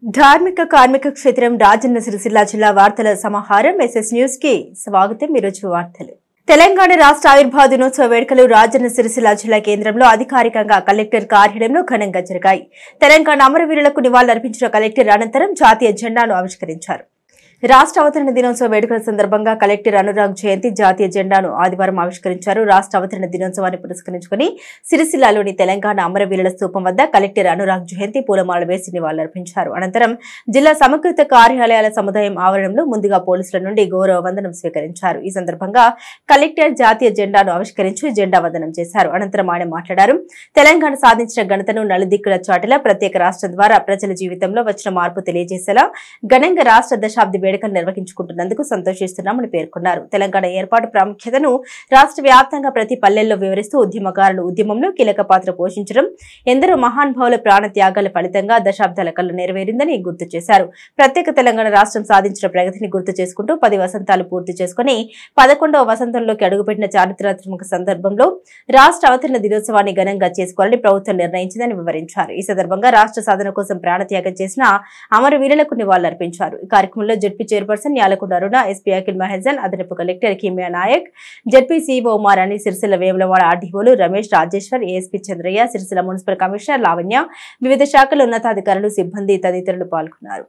ధార్మిక కార్మిక క్షేత్రం రాజన్న సిరిసిల్ల జిల్లా వార్తల సమాహారం ఎస్ఎస్ న్యూస్ కి స్వాగతం ఈరోజు వార్తలు తెలంగాణ రాష్ట్ర ఆవిర్భావ దినోత్సవ వేడుకలు రాజన్న సిరిసిల్ల జిల్లా కేంద్రంలో అధికారికంగా కలెక్టర్ కార్యాలయంలో ఘనంగా జరిగాయి తెలంగాణ అమరవీరులకు నివాళులర్పించిన కలెక్టర్ అనంతరం జాతీయ జెండాను ఆవిష్కరించారు రాష్ట్ర అవతరణ దినోత్సవ వేడుకల సందర్భంగా కలెక్టర్ అనురాగ్ జయంతి జాతీయ జెండాను ఆదివారం ఆవిష్కరించారు రాష్ట్ర అవతరణ దినోత్సవాన్ని పురస్కరించుకుని సిరిసిల్లాలోని తెలంగాణ అమరవీరుల స్థూపం వద్ద కలెక్టర్ అనురాగ్ జయంతి పూలమాల వేసి నివాళులర్పించారు అనంతరం జిల్లా సమకృత కార్యాలయాల సముదాయం ఆవరణంలో ముందుగా పోలీసుల నుండి గౌరవ వందనం స్వీకరించారు ఈ సందర్భంగా కలెక్టర్ జాతీయ జెండాను ఆవిష్కరించి జెండా వందనం చేశారు అనంతరం ఆయన మాట్లాడారు తెలంగాణ సాధించిన ఘనతను నలుదిక్కుల చాటిలా ప్రత్యేక రాష్ట్రం ద్వారా ప్రజల జీవితంలో వచ్చిన మార్పు తెలియజేసేలా ఘనంగా రాష్ట్ర దశాబ్ది వేడుకలు నిర్వహించుకుంటున్నందుకు సంతోషిస్తున్నామని పేర్కొన్నారు తెలంగాణ ఏర్పాటు ప్రాముఖ్యతను రాష్ట్ర వ్యాప్తంగా ప్రతి పల్లెల్లో వివరిస్తూ ఉద్యమకారులు ఉద్యమంలో కీలక పాత్ర పోషించడం ఎందరో మహానుభావుల ప్రాణ త్యాగాల ఫలితంగా దశాబ్దాల కళ్ళు నెరవేరిందని గుర్తు చేశారు ప్రత్యేక తెలంగాణ రాష్ట్రం సాధించిన ప్రగతిని గుర్తు చేసుకుంటూ పది వసంతాలు పూర్తి చేసుకుని పదకొండవ వసంతంలోకి అడుగుపెట్టిన చారిత్రాత్మక సందర్భంలో రాష్ట్ర అవతరణ దినోత్సవాన్ని ఘనంగా చేసుకోవాలని ప్రభుత్వం నిర్ణయించిందని వివరించారు ఈ సందర్భంగా రాష్ట్ర సాధన కోసం ప్రాణత్యాగం చేసిన అమరవీరులకు నివాళులర్పించారు ఈ కార్యక్రమంలో ZP chairperson Yalakonda Aruna SP Akhil Mahajan అదనపు collector Kimiya Nayak ZP CEO Umarani Sircilla Vemulawada ఆర్డీఓలు Ramesh Rajeshwar ASP Chandraiah Sircilla municipal commissioner Lavanya వివిధ శాఖల ఉన్నతాధికారులు సిబ్బంది తదితరులు పాల్గొన్నారు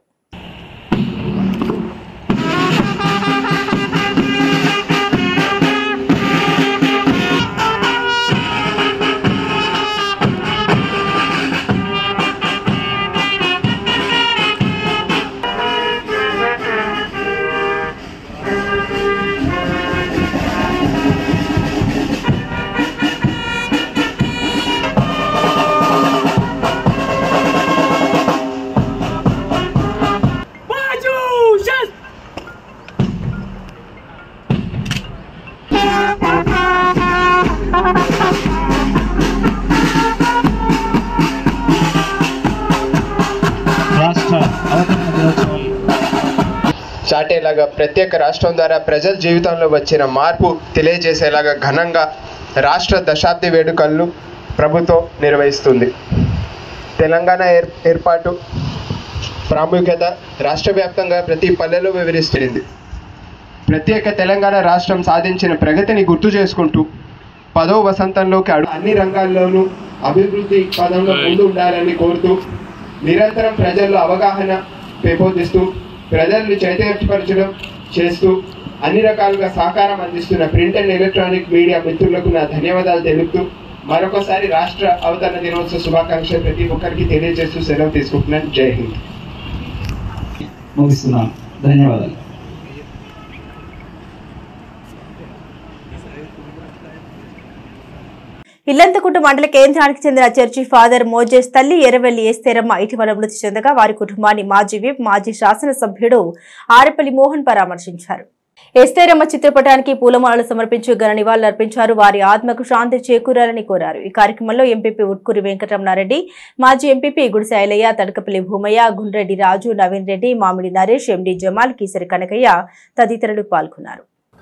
Baju! Just రాష్ట్ర అవతరణ దినోత్సవం చాటేలాగా ప్రత్యేక రాష్ట్రం ద్వారా ప్రజల జీవితంలో వచ్చిన మార్పు తెలియజేసేలాగా ఘనంగా రాష్ట్ర దశాబ్ది వేడుకలను ప్రభుత్వం నిర్వహిస్తుంది తెలంగాణ ఏర్ ఏర్పాటు ప్రాముఖ్యత రాష్ట్ర వ్యాప్తంగా ప్రతి పల్లెలో వివరిస్తుంది ప్రత్యేక తెలంగాణ రాష్ట్రం సాధించిన ప్రగతిని గుర్తు చేసుకుంటూ పదో వసంతంలోకి అడు అన్ని రంగాల్లోనూ అభివృద్ధి పదంలో ముందు ఉండాలని కోరుతూ నిరంతరం ప్రజల్లో అవగాహన పెంపొందిస్తూ ప్రజల్ని చైతన్యపరచడం చేస్తూ అన్ని రకాలుగా సహకారం అందిస్తున్న ప్రింట్ అండ్ ఎలక్ట్రానిక్ మీడియా మిత్రులకు నా ధన్యవాదాలు తెలుపుతూ మరొకసారి రాష్ట్ర అవతరణ దినోత్సవ శుభాకాంక్షలు ప్రతి ఒక్కరికి తెలియజేస్తూ సెలవు తీసుకుంటున్నాను జై హింద్ ముగిస్తున్నాను ధన్యవాదాలు ఇల్లంతకుంట మండల కేంద్రానికి చెందిన చర్చి ఫాదర్ మోజేస్ తల్లి ఎర్రవెల్లి ఎస్తేరమ్మ ఇటీవల మృతి చెందగా వారి కుటుంబాన్ని మాజీ విప్ మాజీ శాసనసభ్యుడు ఆరపల్లి మోహన్ పరామర్శించారు ఎస్తేరమ్మ చిత్రపటానికి పూలమాలలు సమర్పించి ఘన నివాళులర్పించారు వారి ఆత్మకు శాంతి చేకూరాలని కోరారు ఈ కార్యక్రమంలో ఎంపీపీ ఉట్కూరి వెంకటరమణారెడ్డి మాజీ ఎంపీపీ గుడిసె ఐలయ్య తడకపల్లి భూమయ్య గుండ్రెడ్డి రాజు నవీన్ రెడ్డి మామిడి నరేష్ ఎండి జమాల్ కీసరి కనకయ్య తదితరులు పాల్గొన్నారు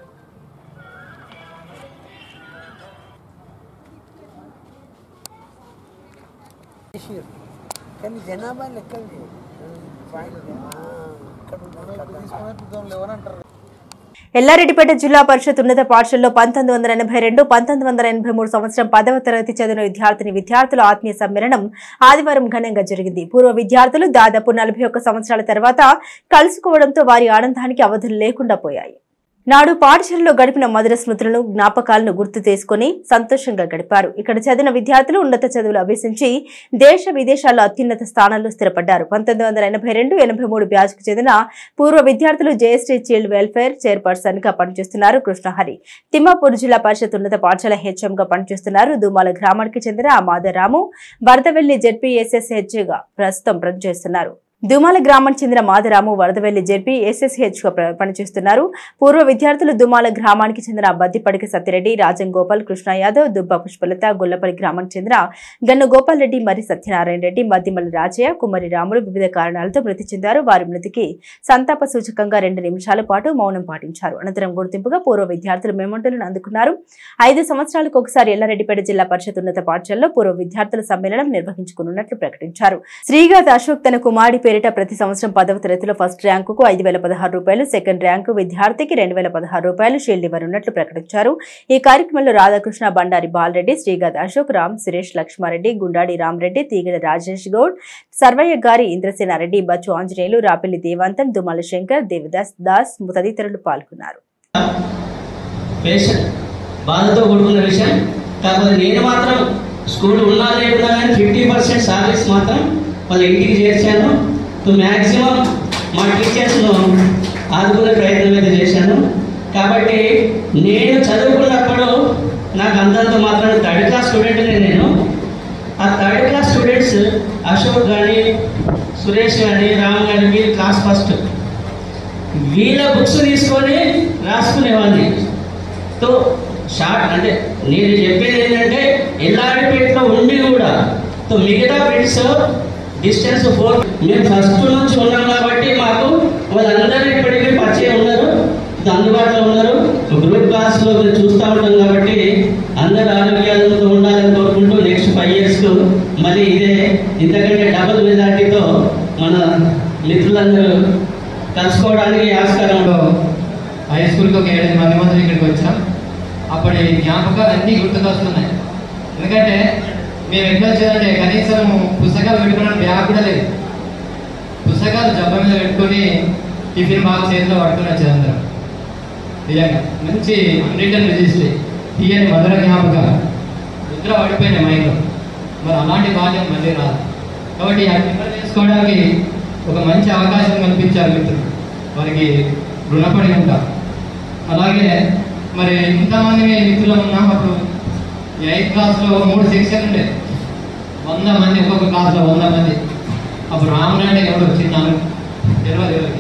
కానీ జనాభా లెక్క లేదు. పాయింట్ ఆ, ఇక్కడ ఉన్నారు. ఎల్లారెడ్డిపేట జిల్లా పరిషత్ ఉన్నత పాఠశాలలో పంతొమ్మిది వందల ఎనభై రెండు పంతొమ్మిది వందల ఎనభై మూడు సంవత్సరం పదవ తరగతి చదివిన విద్యార్థిని విద్యార్థుల ఆత్మీయ సమ్మేళనం ఆదివారం ఘనంగా జరిగింది పూర్వ విద్యార్థులు దాదాపు నలభై ఒక్క సంవత్సరాల తర్వాత కలుసుకోవడంతో వారి ఆనందానికి అవధులు లేకుండా పోయాయి నాడు పాఠశాలలో గడిపిన మధుర స్మృతులను జ్ఞాపకాలను గుర్తు చేసుకుని సంతోషంగా గడిపారు ఇక్కడ చదివిన విద్యార్థులు ఉన్నత చదువులు అభ్యసించి దేశ విదేశాల్లో అత్యున్నత స్థానాల్లో స్థిరపడ్డారు పంతొమ్మిది వందల ఎనభై రెండు ఎనభై మూడు బ్యాచ్కు చెందిన పూర్వ విద్యార్థులు జయశ్రీ చైల్డ్ వెల్ఫేర్ చైర్పర్సన్ గా పనిచేస్తున్నారు కృష్ణహరి తిమ్మాపూర్ జిల్లా పరిషత్ ఉన్నత పాఠశాల హెచ్ఎం గా పనిచేస్తున్నారు దుమాల గ్రామానికి చెందిన మాధరాము వరదవెల్లి జెడ్పీఎస్ఎస్హెచ్ గా ప్రస్తుతం పనిచేస్తున్నారు దుమాల గ్రామానికి చెందిన మాధరాము వరదవెల్లి జెడ్పీ ఎస్ఎస్హెచ్ గా ప్ర- పనిచేస్తున్నారు పూర్వ విద్యార్థులు దుమాల గ్రామానికి చెందిన బద్దిపడికి సత్యరెడ్డి రాజం గోపాల్ కృష్ణ యాదవ్ దుబ్బ పుష్పలత గొల్లపల్లి గ్రామానికి చెందిన గన్ను గోపాల్ రెడ్డి మరి సత్యనారాయణ రెడ్డి మద్దిమల్లి రాజయ్య కుమ్మరి రాములు వివిధ కారణాలతో మృతి చెందారు వారి మృతికి సంతాప సూచకంగా రెండు నిమిషాల పాటు మౌనం పాటించారు అనంతరం గుర్తింపుగా పూర్వ విద్యార్థులు మెమంటలను అందుకున్నారు ఐదు సంవత్సరాలకు ఒకసారి ఎల్లారెడ్డిపేట జిల్లా పరిషత్ ఉన్నత పాఠశాలలో పూర్వ విద్యార్థుల సమ్మేళనం నిర్వహించుకున్నట్లు ప్రకటించారు శ్రీగాథ అశోక్ తన కుమారుడి పేరిట పేరిట ప్రతి సంవత్సరం పదవ తరగతిలో ఫస్ట్ ర్యాంకుకు ఐదు వేల పదహారు రూపాయలు సెకండ్ ర్యాంకు విద్యార్థికి రెండు వేల పదహారు రూపాయలు షీల్డ్ ఇవ్వనున్నట్లు ప్రకటించారు ఈ కార్యక్రమంలో రాధాకృష్ణ బండారి బాలరెడ్డి శ్రీగద్ అశోక్ రామ్ సురేష్ లక్ష్మారెడ్డి గుండాడి రామరెడ్డి తీగడ రాజేష్ గౌడ్ సర్వయ్య గారి ఇంద్రసేనారెడ్డి బచ్చు ఆంజనేయులు రాపెల్లి దేవాంతం దుమాల శంకర్ దేవదాస్ దాస్ తదితరులు పాల్గొన్నారు పేషెంట్ బాధతో కూడుకున్న విషయం కాకపోతే నేను మాత్రం స్కూల్ ఉన్నా లేకున్నా కానీ ఫిఫ్టీ పర్సెంట్ సాలరీస్ మాత్రం వాళ్ళ ఇంటికి చేర్చాను సో మ్యాక్సిమం మా టీచర్స్ను ఆదుకునే ప్రయత్నం అయితే చేశాను కాబట్టి నేను చదువుకున్నప్పుడు నాకు అంతంత మాత్రం థర్డ్ క్లాస్ స్టూడెంట్నే నేను ఆ థర్డ్ క్లాస్ స్టూడెంట్స్ అశోక్ కానీ సురేష్ కానీ రామ్ కానీ వీళ్ళు క్లాస్ ఫస్ట్ వీళ్ళ బుక్స్ తీసుకొని రాసుకునేవాడిని తో షార్ట్ అంటే నేను చెప్పేది ఏంటంటే ఎల్లాడిపేటలో ఉండి కూడా తో మిగతా ఫ్రెండ్స్ డిస్టెన్స్ ఫోర్ మేము ఫస్ట్ నుంచి ఉన్నాం కాబట్టి మాకు వాళ్ళందరూ ఇప్పటికీ పరిచయం ఉన్నారు అందుబాటులో ఉన్నారు గ్రూప్ క్లాస్లో మేము చూస్తూ ఉంటాం కాబట్టి అందరు ఆరోగ్యాలతో ఉండాలని కోరుకుంటూ నెక్స్ట్ ఫైవ్ ఇయర్స్కు మళ్ళీ ఇదే ఇంతకంటే డబుల్ మెజార్టీతో మన మిత్రులందరూ కలుసుకోవడానికి ఆస్కారంలో హై స్కూల్కి ఒక ఏడాది మంది మంది ఇక్కడికి వచ్చాం అప్పటి జ్ఞాపకాలు అన్నీ గుర్తుకొస్తున్నాయి ఎందుకంటే మేము ఎట్లా వచ్చేదంటే కనీసం పుస్తకాలు పెట్టుకున్న బ్యాగ్ కూడా లేదు పుస్తకాలు జబ్బ మీద పెట్టుకొని టిఫిన్ బాక్స్ చేతిలో పట్టుకుని వచ్చేది అందరం నిజంగా మంచి అన్రిటర్న్ రిజిస్ట్రీ తీయని మధుర జ్ఞాపకాలు ముద్ర పడిపోయినాయి మైండ్లో మరి అలాంటి బాధ్యం మళ్ళీ రాదు కాబట్టి అది నిద్ర చేసుకోవడానికి ఒక మంచి అవకాశం కల్పించారు మిత్రులు వారికి రుణపడి ఉంటాం అలాగే మరి ఇంతమంది మిత్రులు ఉన్నాం అప్పుడు ఎయిత్ క్లాస్లో మూడు సెక్షన్ ఉండే వంద మంది ఒక్కొక్క క్లాస్లో వంద మంది అప్పుడు రామనాయుడు ఎవరు వచ్చిన్నారు తెలియదు ఎవరికి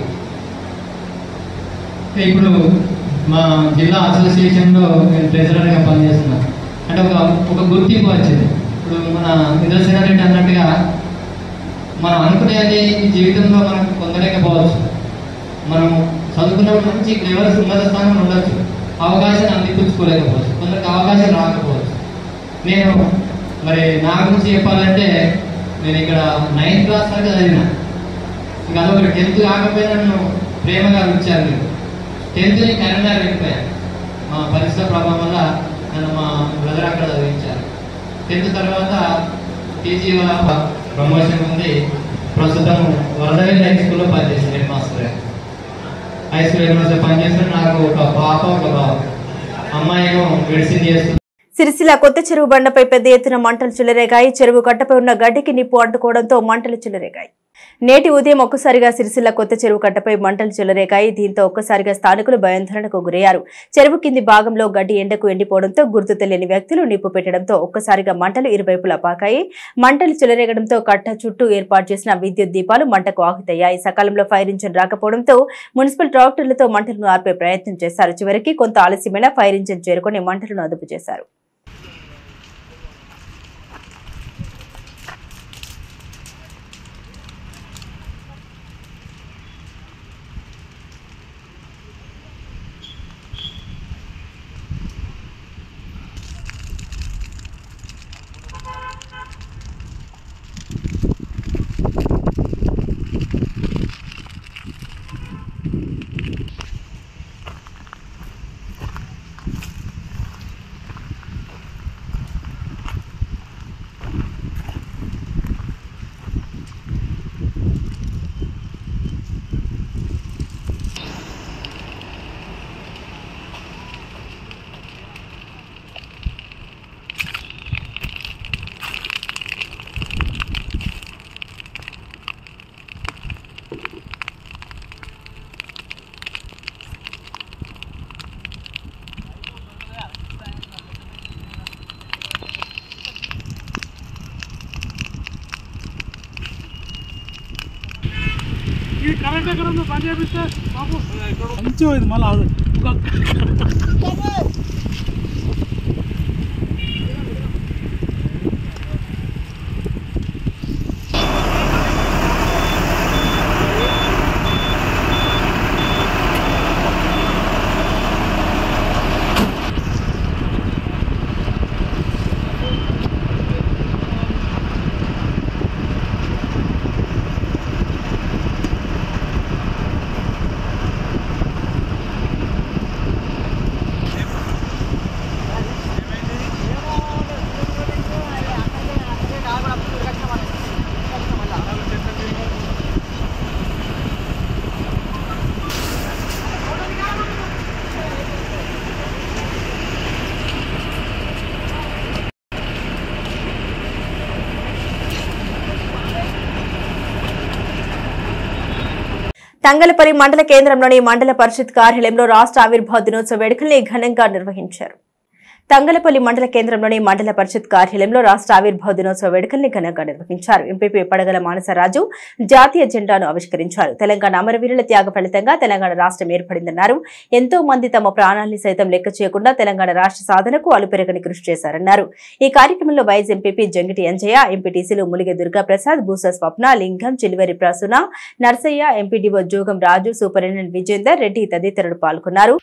ఇప్పుడు మా జిల్లా అసోసియేషన్లో నేను ట్రెజరర్గా పనిచేస్తున్నాను అంటే ఒక ఒక గుర్తింపు వచ్చింది ఇప్పుడు మన ఇంద్రసేనారెడ్డి అన్నట్టుగా మనం అనుకునేది ఈ జీవితంలో మనం పొందలేకపోవచ్చు మనం చదువుకున్నప్పుడు మంచి క్లేవర్స్ ఉన్నత స్థానంలో ఉండొచ్చు అవకాశాన్ని అందిపుచ్చుకోలేకపోవచ్చు కొందరికి అవకాశం రాకపోవచ్చు నేను మరి నా గురించి చెప్పాలంటే నేను ఇక్కడ నైన్త్ క్లాస్ వరకు చదివిన ఇంకా అదొకటి టెన్త్ కాకపోయినా నన్ను ప్రేమగా ఇచ్చారు మీరు టెన్త్ని కరీంనగర్ వెళ్ళిపోయాను మా పరిస్థితుల ప్రభావం వల్ల నన్ను మా బ్రదర్ అక్కడ చదివించారు టెన్త్ తర్వాత టీజీ ప్రమోషన్ ఉంది ప్రస్తుతం వరదవేలి హై స్కూల్లో పనిచేసింది headmaster high school headmaster పనిచేస్తున్న నాకు ఒక పాప ఒక బాబు అమ్మాయి ఏమో మెడిసిన్ చేస్తుంది సిరిసిల్ల కొత్త చెరువు బండపై పెద్ద ఎత్తున మంటలు చెలరేగాయి చెరువు కట్టపై ఉన్న గడ్డికి నిప్పు అంటుకోవడంతో మంటలు చెలరేగాయి నేటి ఉదయం ఒక్కసారిగా సిరిసిల్ల కొత్త చెరువు కట్టపై మంటలు చెలరేగాయి దీంతో ఒక్కసారిగా స్థానికులు భయాందోళనకు గురయ్యారు చెరువు కింది భాగంలో గడ్డి ఎండకు ఎండిపోవడంతో గుర్తు తెలియని వ్యక్తులు నిప్పు పెట్టడంతో ఒక్కసారిగా మంటలు ఇరువైపులా పాకాయి మంటలు చెలరేగడంతో కట్ట చుట్టూ ఏర్పాటు చేసిన విద్యుత్ దీపాలు మంటకు ఆహుతయ్యాయి సకాలంలో ఫైర్ ఇంజిన్ రాకపోవడంతో మున్సిపల్ ట్రాక్టర్లతో మంటలను ఆర్పే ప్రయత్నం చేశారు చివరికి కొంత ఆలస్యమైన ఫైర్ ఇంజిన్ చేరుకొని మంటలను అదుపు చేశారు ఈ కరెంట్ ఎక్కడ ఉందో పని చేపిస్తే బాబు మంచిగా పోయింది మళ్ళీ తంగలపల్లి మండల కేంద్రంలోని మండల పరిషత్ కార్యాలయంలో రాష్ట్ర ఆవిర్భావ దినోత్సవ వేడుకల్ని ఘనంగా నిర్వహించారు తంగలపల్లి మండల కేంద్రంలోని మండల పరిషత్ కార్యాలయంలో రాష్ట్ర ఆవిర్భావ దినోత్సవ వేడుకల్ని ఘనంగా నిర్వహించారు ఎంపీపీ పడగల మానసరాజు జాతీయ జెండాను ఆవిష్కరించారు తెలంగాణ అమరవీరుల త్యాగ ఫలితంగా తెలంగాణ రాష్ట్రం ఏర్పడిందన్నారు ఎంతో మంది తమ ప్రాణాల్ని సైతం లెక్క చేయకుండా తెలంగాణ రాష్ట్ర సాధనకు అలుపెరగని కృషి చేశారన్నారు ఈ కార్యక్రమంలో వైఎస్ ఎంపీపీ జంగిటి అంజయ్య ఎంపీటీసీలు ములిగె దుర్గాప్రసాద్ బూస స్వప్న లింగం చిలివరి ప్రసున నర్సయ్య ఎంపీడీఓ జోగం రాజు సూపరింటెండెంట్ విజేందర్ రెడ్డి తదితరులు పాల్గొన్నారు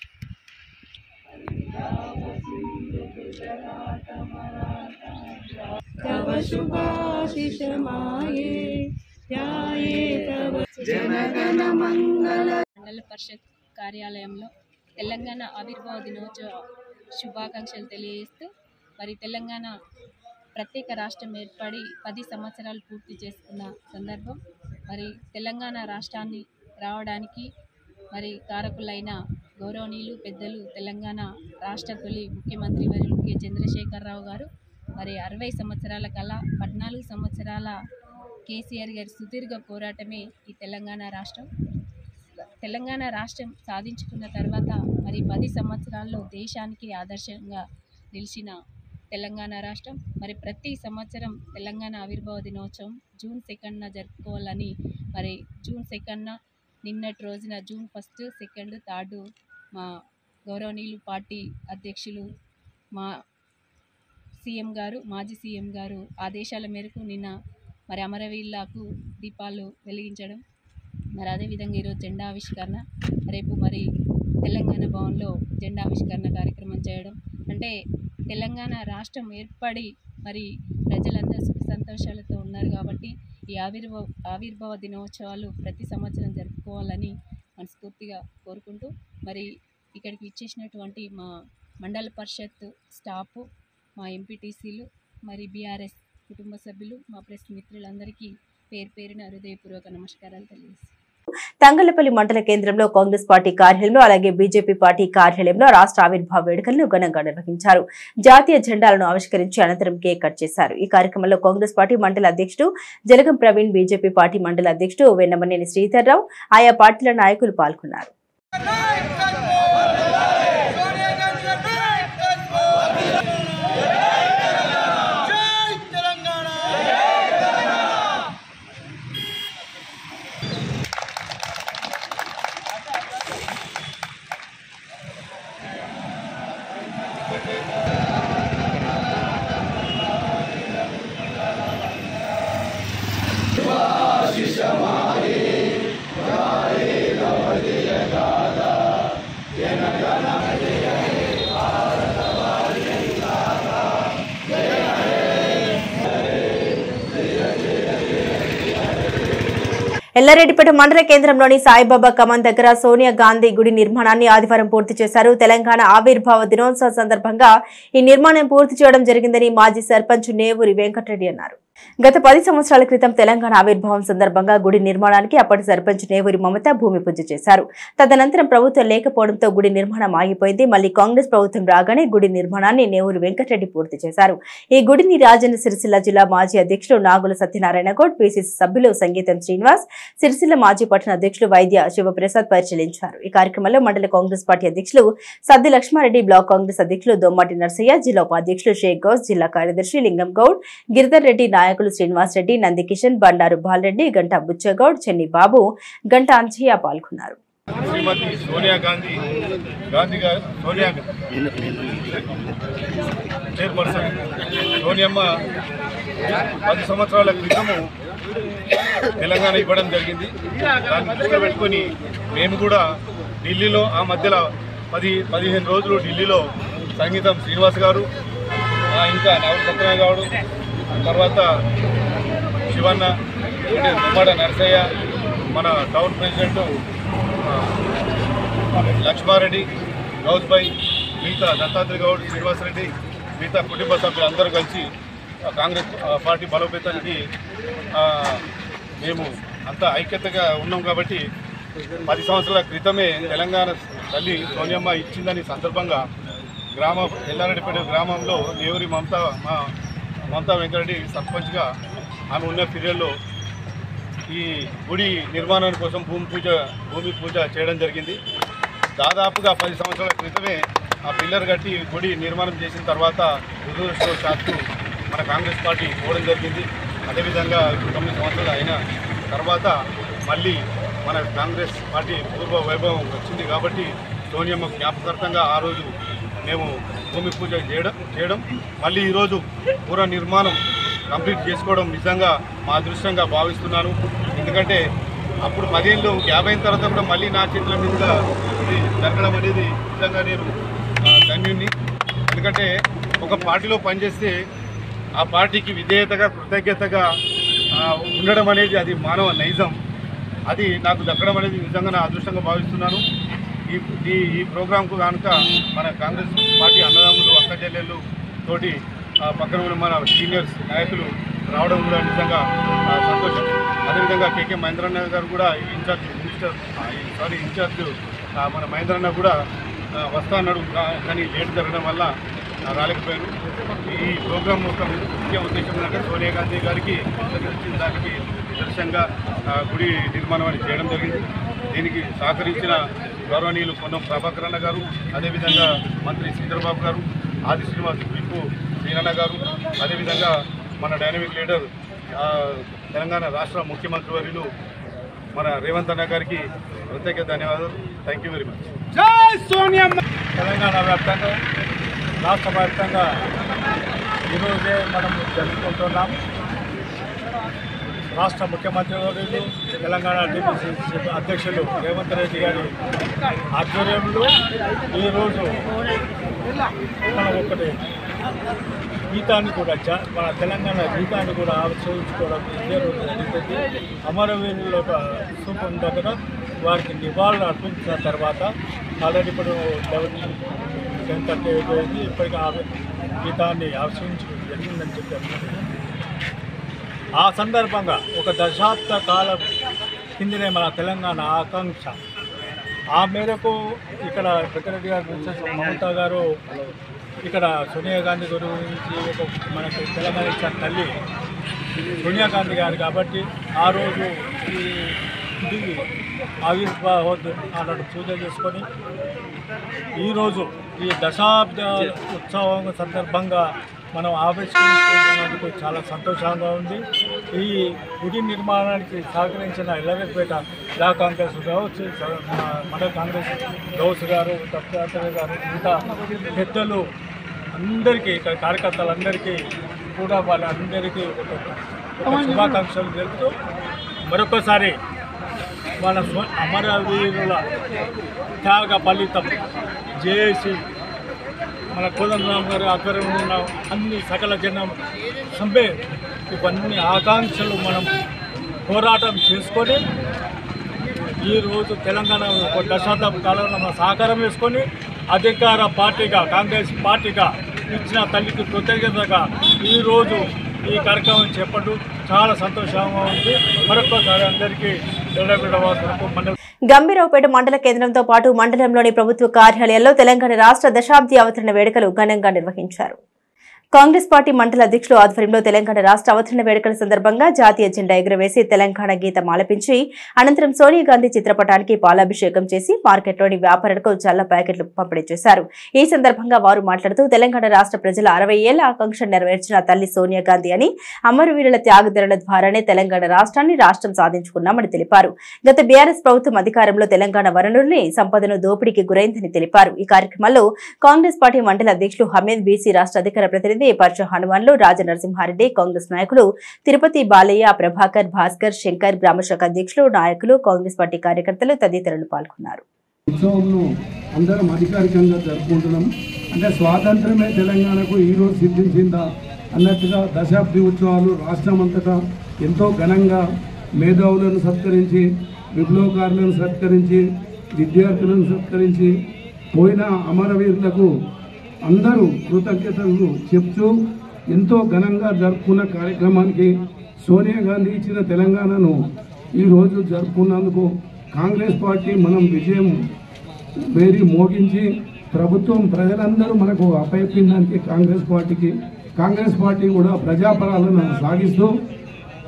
మండల పరిషత్ కార్యాలయంలో తెలంగాణ ఆవిర్భావ దినోత్సవ శుభాకాంక్షలు తెలియజేస్తూ మరి తెలంగాణ ప్రత్యేక రాష్ట్రం ఏర్పడి పది సంవత్సరాలు పూర్తి చేసుకున్న సందర్భం మరి తెలంగాణ రాష్ట్రాన్ని రావడానికి మరి కారకులైన గౌరవనీయులు పెద్దలు తెలంగాణ రాష్ట్ర తొలి ముఖ్యమంత్రి వర్యులు కె చంద్రశేఖరరావు గారు మరి అరవై సంవత్సరాల కల పద్నాలుగు సంవత్సరాల కేసీఆర్ గారి సుదీర్ఘ పోరాటమే ఈ తెలంగాణ రాష్ట్రం తెలంగాణ రాష్ట్రం సాధించుకున్న తర్వాత మరి పది సంవత్సరాల్లో దేశానికి ఆదర్శంగా నిలిచిన తెలంగాణ రాష్ట్రం మరి ప్రతి సంవత్సరం తెలంగాణ ఆవిర్భావ దినోత్సవం జూన్ సెకండ్న జరుపుకోవాలని మరి జూన్ సెకండ్న నిన్నటి రోజున జూన్ ఫస్ట్ సెకండ్ థర్డ్ మా గౌరవనీయులు పార్టీ అధ్యక్షులు మా సీఎం గారు మాజీ సీఎం గారు ఆదేశాల మేరకు నిన్న మరి అమరవీరులకు దీపాలు వెలిగించడం మరి అదేవిధంగా ఈరోజు జెండా ఆవిష్కరణ రేపు మరి తెలంగాణ భవన్లో జెండా ఆవిష్కరణ కార్యక్రమం చేయడం అంటే తెలంగాణ రాష్ట్రం ఏర్పడి మరి ప్రజలందరూ సుఖ సంతోషాలతో ఉన్నారు కాబట్టి ఈ ఆవిర్భావ ఆవిర్భావ దినోత్సవాలు ప్రతి సంవత్సరం జరుపుకోవాలని మనస్ఫూర్తిగా కోరుకుంటూ మరి ఇక్కడికి ఇచ్చేసినటువంటి మా మండల పరిషత్ స్టాఫ్ మా ఎంపీటీసీలు మరి బీఆర్ఎస్ కుటుంబ సభ్యులు మా ప్రెస్ మిత్రులందరికీ పేరు పేరున హృదయపూర్వక నమస్కారాలు తెలియజేస్తాను తంగలపల్లి మండల కేంద్రంలో కాంగ్రెస్ పార్టీ కార్యాలయంలో అలాగే బీజేపీ పార్టీ కార్యాలయంలో రాష్ట్ర ఆవిర్భావ వేడుకలను ఘనంగా నిర్వహించారు జాతీయ జెండాలను ఆవిష్కరించి అనంతరం కేక్ కట్ చేశారు ఈ కార్యక్రమంలో కాంగ్రెస్ పార్టీ మండల అధ్యక్షుడు జలగం ప్రవీణ్ బీజేపీ పార్టీ మండల అధ్యక్షుడు వెన్నమనేని శ్రీధర్రావు ఆయా పార్టీల నాయకులు పాల్గొన్నారు ఎల్లారెడ్డిపేట మండల కేంద్రంలోని సాయిబాబా కమాన్ దగ్గర సోనియా గాంధీ గుడి నిర్మాణాన్ని ఆదివారం పూర్తి చేశారు తెలంగాణ ఆవిర్భావ దినోత్సవ సందర్భంగా ఈ నిర్మాణం పూర్తి చేయడం జరిగిందని మాజీ సర్పంచ్ నేవూరి వెంకటరెడ్డి అన్నారు గత పది సంవత్సరాల క్రితం తెలంగాణ ఆవిర్భావం సందర్భంగా గుడి నిర్మాణానికి అప్పటి సర్పంచ్ నేవూరి మమత భూమి పూజ చేశారు తదనంతరం ప్రభుత్వం లేకపోవడంతో గుడి నిర్మాణం ఆగిపోయింది మళ్లీ కాంగ్రెస్ ప్రభుత్వం రాగానే గుడి నిర్మాణాన్ని నేవూరి వెంకటరెడ్డి పూర్తి చేశారు ఈ గుడిని రాజన్న సిరిసిల్ల జిల్లా మాజీ అధ్యక్షులు నాగుల సత్యనారాయణ గౌడ్ పిసిసి సభ్యులు సంగీతం శ్రీనివాస్ సిరిసిల్ల మాజీ పట్టణ అధ్యక్షులు వైద్య శివప్రసాద్ పరిశీలించారు ఈ కార్యక్రమంలో మండల కాంగ్రెస్ పార్టీ అధ్యక్షులు సద్ది లక్ష్మారెడ్డి బ్లాక్ కాంగ్రెస్ అధ్యక్షులు దొమ్మాటి నర్సయ్య జిల్లా ఉపాధ్యక్షులు షేక్ గౌస్ జిల్లా కార్యదర్శి లింగం గౌడ్ గిరిధర్ రెడ్డి నాయకులు శ్రీనివాస్ రెడ్డి నందికిషన్ బండారు బాలరెడ్డి గంటా బుచ్చగౌడ్ చెన్ని బాబు గంటా అంచయ్య పాల్గొన్నారు శ్రీమతి సోనియా గాంధీ గాంధీ గారు సోనియా చైర్పర్సన్ సోనియమ్మ పది సంవత్సరాల క్రితము తెలంగాణ ఇవ్వడం జరిగింది దాన్ని దృష్టిలో పెట్టుకొని మేము కూడా ఢిల్లీలో ఆ మధ్యలో పది పదిహేను రోజులు ఢిల్లీలో సంగీతం శ్రీనివాస్ గారు ఆ, ఇంకా నవల సత్యనారాయణ గౌడు తర్వాత శివన్న అంటే దుమ్మాడ నరసయ్య మన టౌన్ ప్రెసిడెంట్ ఆ, లక్ష్మారెడ్డి గౌస్బాయ్ మిగతా దత్తాత్రేయ గౌడ్ శ్రీనివాసరెడ్డి మిగతా కుటుంబ సభ్యులు అందరూ కలిసి ఆ, కాంగ్రెస్ ఆ, పార్టీ బలోపేతానికి ఆ, మేము అంతా ఐక్యతగా ఉన్నాం కాబట్టి పది సంవత్సరాల క్రితమే తెలంగాణ తల్లి సోనియమ్మ ఇచ్చిందని సందర్భంగా గ్రామం ఎల్లారెడ్డిపేట గ్రామంలో నేవరి మమతా మా మమతా వెంకరెడ్డి సర్పంచ్గా ఆమె ఉన్న పీరియడ్లో ఈ గుడి నిర్మాణం కోసం భూమి పూజ భూమి పూజ చేయడం జరిగింది దాదాపుగా పది సంవత్సరాల క్రితమే ఆ పిల్లర్ కట్టి గుడి నిర్మాణం చేసిన తర్వాత దురదృష్టవశాత్తు మన కాంగ్రెస్ పార్టీ పోవడం జరిగింది అదేవిధంగా ఇప్పుడు తొమ్మిది సంవత్సరాలు అయిన తర్వాత మళ్ళీ మన కాంగ్రెస్ పార్టీ పూర్వ వైభవం వచ్చింది కాబట్టి సోనియమ్మ జ్ఞాపకార్థంగా ఆ రోజు మేము భూమి పూజ చేయడం చేయడం మళ్ళీ ఈరోజు పూర్వ నిర్మాణం కంప్లీట్ చేసుకోవడం నిజంగా మా అదృష్టంగా భావిస్తున్నాను ఎందుకంటే అప్పుడు పదేళ్ళు యాభై అయిన తర్వాత కూడా మళ్ళీ నా చేతుల మీదుగా ఇది జరగడం అనేది నిజంగా నేను ఆ, ధన్యుణ్ణి ఎందుకంటే ఒక పార్టీలో పనిచేస్తే ఆ పార్టీకి విధేయతగా కృతజ్ఞతగా ఆ, ఉండడం అనేది అది మానవ నైజం అది నాకు దక్కడం అనేది నిజంగా నా అదృష్టంగా భావిస్తున్నాను ఈ ఈ ఈ ప్రోగ్రాంకు కనుక మన కాంగ్రెస్ పార్టీ అన్నదమ్ములు అక్క చెల్లెళ్ళు తోటి ఆ, పక్కన ఉన్న మన సీనియర్స్ నాయకులు రావడం కూడా నిజంగా ఆ, సంతోషం అదేవిధంగా కేకే మహేంద్రన్న గారు కూడా ఇన్ఛార్జ్ మినిస్టర్ ఆ, ఈ సారీ ఇన్ఛార్జ్ ఆ, మన మహేంద్రన్న కూడా ఆ, వస్తా అన్నాడు కా- కానీ లేట్ జరగడం వల్ల ఆ, రాలేకపోయారు ఈ ప్రోగ్రాం యొక్క ముఖ్య ఉద్దేశం ఏంటంటే సోనియా గాంధీ గారికి కృతజ్ఞతలు దానికి నిదర్శనంగా ఆ, గుడి నిర్మాణం అని చేయడం జరిగింది దీనికి సహకరించిన గౌరవనీయులు పొన్నం ప్రభాకర్ అన్న గారు అదేవిధంగా మంత్రి శ్రీధర్బాబు గారు ఆది శ్రీనివాస్ విప్పు వీరన్న గారు అదేవిధంగా మన డైనమిక్ లీడర్ ఆ, తెలంగాణ రాష్ట్ర ముఖ్యమంత్రి వర్యులు మన రేవంత్ అన్న గారికి ప్రత్యేక ధన్యవాదాలు thank you very much Telangana వ్యాప్తంగా రాష్ట్ర వ్యాప్తంగా ఈరోజే మనం జరుపుకుంటున్నాం రాష్ట్ర ముఖ్యమంత్రి వర్యులు తెలంగాణ టీపీసీ అధ్యక్షులు రేవంత్ రెడ్డి గారి ఆధ్వర్యంలో ఈరోజు మనం ఒకటి గీతాన్ని కూడా జ- మన తెలంగాణ గీతాన్ని కూడా ఆవిష్కరించుకోవడం ఇదే రోజు జరిగింది అమరవీరుల యొక్క స్థూపం దగ్గర వారికి నివాళులు అర్పించిన తర్వాత ఆల్రెడీ ఇప్పుడు లెవెన్ టెన్ థర్టీ అయిపోయింది ఇప్పటికీ ఆ గీతాన్ని ఆవిష్కరించడం జరిగిందని చెప్పారు ఆ సందర్భంగా ఒక దశాబ్ద కాలం కిందనే మన తెలంగాణ ఆకాంక్ష ఆ మేరకు ఇక్కడ పెద్దరెడ్డి గారు మిస్సెస్ మమతా గారు ఇక్కడ సోనియా గాంధీ గురించి ఒక మనకి తెలంగాణ ఇచ్చిన తల్లి సోనియా గాంధీ గారు కాబట్టి ఆ రోజు ఈ ఇది ఆవిర్భావద్దు అన్నట్టు పూజ చేసుకొని ఈరోజు ఈ దశాబ్ద ఉత్సవం సందర్భంగా మనం ఆవిష్కరించుకున్నందుకు చాలా సంతోషంగా ఉంది ఈ గుడి నిర్మాణానికి సహకరించిన ఎల్లవేపేట జిల్లా కాంగ్రెస్ కావచ్చు మన మండల కాంగ్రెస్ గౌస్ గారు దత్తాత్రేయ గారు ఇంకా పెద్దలు అందరికీ ఇక్కడ కార్యకర్తలందరికీ కూడా వాళ్ళందరికీ ఒక ఒక శుభాకాంక్షలు తెలుపుతూ మరొకసారి మన స్వ- అమరవీరుల త్యాగ ఫలితం జేఏసీ మన కోదండరామ్ గారి ఆధ్వర్యంలో ఉన్న అన్ని సకల జనం సభ్య ఇవన్నీ ఆకాంక్షలు మనం పోరాటం చేసుకొని ఈరోజు తెలంగాణ ఒక దశాబ్దం కాలంలో మనం సహకారం వేసుకొని అధికార పార్టీగా కాంగ్రెస్ పార్టీగా ఇచ్చిన తల్లికి కృతజ్ఞతగా ఈరోజు ఈ కార్యక్రమం చేపట్టు చాలా సంతోషంగా ఉంది మరొకసారి అందరికీ ఎల్లబిడవాసులకు మన గంభీరావుపేట మండల కేంద్రంతో పాటు మండలంలోని ప్రభుత్వ కార్యాలయాల్లో తెలంగాణ రాష్ట్ర దశాబ్ది అవతరణ వేడుకలు ఘనంగా నిర్వహించారు కాంగ్రెస్ పార్టీ మండల అధ్యక్షులు ఆధ్వర్యంలో తెలంగాణ రాష్ట్ర అవతరణ వేడుకల సందర్భంగా జాతీయ జెండా ఎగురవేసి తెలంగాణ గీతం ఆలపించి అనంతరం సోనియా గాంధీ చిత్రపటానికి పాలాభిషేకం చేసి మార్కెట్లోని వ్యాపారులకు చల్ల ప్యాకెట్లు పంపిణీ చేశారు ఈ సందర్భంగా వారు మాట్లాడుతూ తెలంగాణ రాష్ట్ర ప్రజల అరవై ఏళ్ల ఆకాంక్ష నెరవేర్చిన తల్లి సోనియా గాంధీ అని అమరవీరుల త్యాగధరల ద్వారానే తెలంగాణ రాష్ట్రాన్ని రాష్ట్రం సాధించుకున్నామని తెలిపారు గత బీఆర్ఎస్ ప్రభుత్వం అధికారంలో తెలంగాణ వనరుల్ని సంపదను దోపిడీకి గురైందని తెలిపారు ఈ కార్యక్రమంలో కాంగ్రెస్ పార్టీ మండల అధ్యక్షులు హమీద్ బీసీ రాష్ట్ర అధికార ప్రతినిధి పర్చ హనుమాన్లు రాజనరసింహారెడ్డి కాంగ్రెస్ నాయకులు తిరుపతి బాలయ్య ప్రభాకర్ భాస్కర్ శంకర్ గ్రామశాఖ అధ్యక్షులు నాయకులు కాంగ్రెస్ పార్టీ కార్యకర్తలు తదితరులు పాల్గొన్నారు ఉత్సవంను అందరం అధికారికంగా జరుపుకుంటున్నాం అంటే స్వాతంత్రమే తెలంగాణకు ఈరోజు సిద్ధించిందా అన్నట్టుగా దశాబ్ది ఉత్సవాలు రాష్ట్రమంతటా ఎంతో ఘనంగా మేధావులను సత్కరించి విప్లవకారులను సత్కరించి విద్యార్థులను సత్కరించి పోయిన అమరవీరులకు అందరూ కృతజ్ఞతలు చెప్తూ ఎంతో ఘనంగా జరుపుకున్న కార్యక్రమానికి సోనియా గాంధీ ఇచ్చిన తెలంగాణను ఈరోజు జరుపుకున్నందుకు కాంగ్రెస్ పార్టీ మనం విజయం వేరి మోగించి ప్రభుత్వం ప్రజలందరూ మనకు అప్పచెప్పిన దానికి కాంగ్రెస్ పార్టీకి కాంగ్రెస్ పార్టీ కూడా ప్రజాపరాలను సాగిస్తూ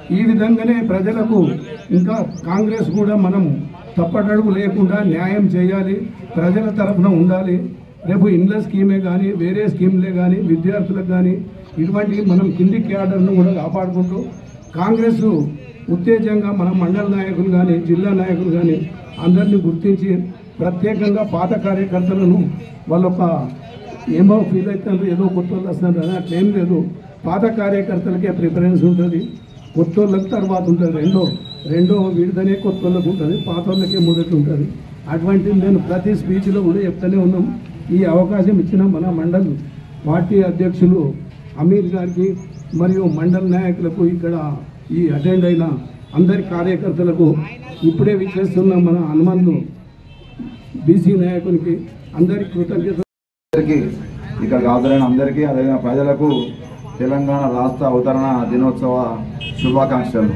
ఈ విధంగానే ప్రజలకు ఇంకా కాంగ్రెస్ కూడా మనం తప్పటడుగు లేకుండా న్యాయం చేయాలి ప్రజల తరఫున ఉండాలి రేపు ఇండ్ల స్కీమే కానీ వేరే స్కీమ్లే కానీ విద్యార్థులకు కానీ ఇటువంటి మనం కింది క్యాడర్ను కూడా కాపాడుకుంటూ కాంగ్రెస్ ఉత్తేజంగా మన మండల నాయకులు కానీ జిల్లా నాయకులు కానీ అందరినీ గుర్తించి ప్రత్యేకంగా పాత కార్యకర్తలను వాళ్ళొక ఏమో ఫీల్ అవుతున్నారు ఏదో కొత్త వాళ్ళు వస్తున్నారు అని అట్లా ఏం లేదు పాత కార్యకర్తలకే ప్రిఫరెన్స్ ఉంటుంది కొత్త వాళ్ళకి తర్వాత ఉంటుంది రెండో రెండో విడుదనే కొత్త వాళ్ళకి ఉంటుంది పాత వాళ్ళకే మొదటి ఉంటుంది అటువంటిది నేను ప్రతి స్పీచ్లో కూడా చెప్తూనే ఉన్నాం ఈ అవకాశం ఇచ్చిన మన మండల్ పార్టీ అధ్యక్షులు అమీర్ గారికి మరియు మండల నాయకులకు ఇక్కడ ఈ అటెండ్ అయిన అందరి కార్యకర్తలకు ఇప్పుడే విచ్చేస్తున్న మన హనుమంతు బీసీ నాయకునికి అందరి కృతజ్ఞత అందరికీ ఇక్కడికి హాజరైన అందరికీ అదేవిధంగా ప్రజలకు తెలంగాణ రాష్ట్ర అవతరణ దినోత్సవ శుభాకాంక్షలు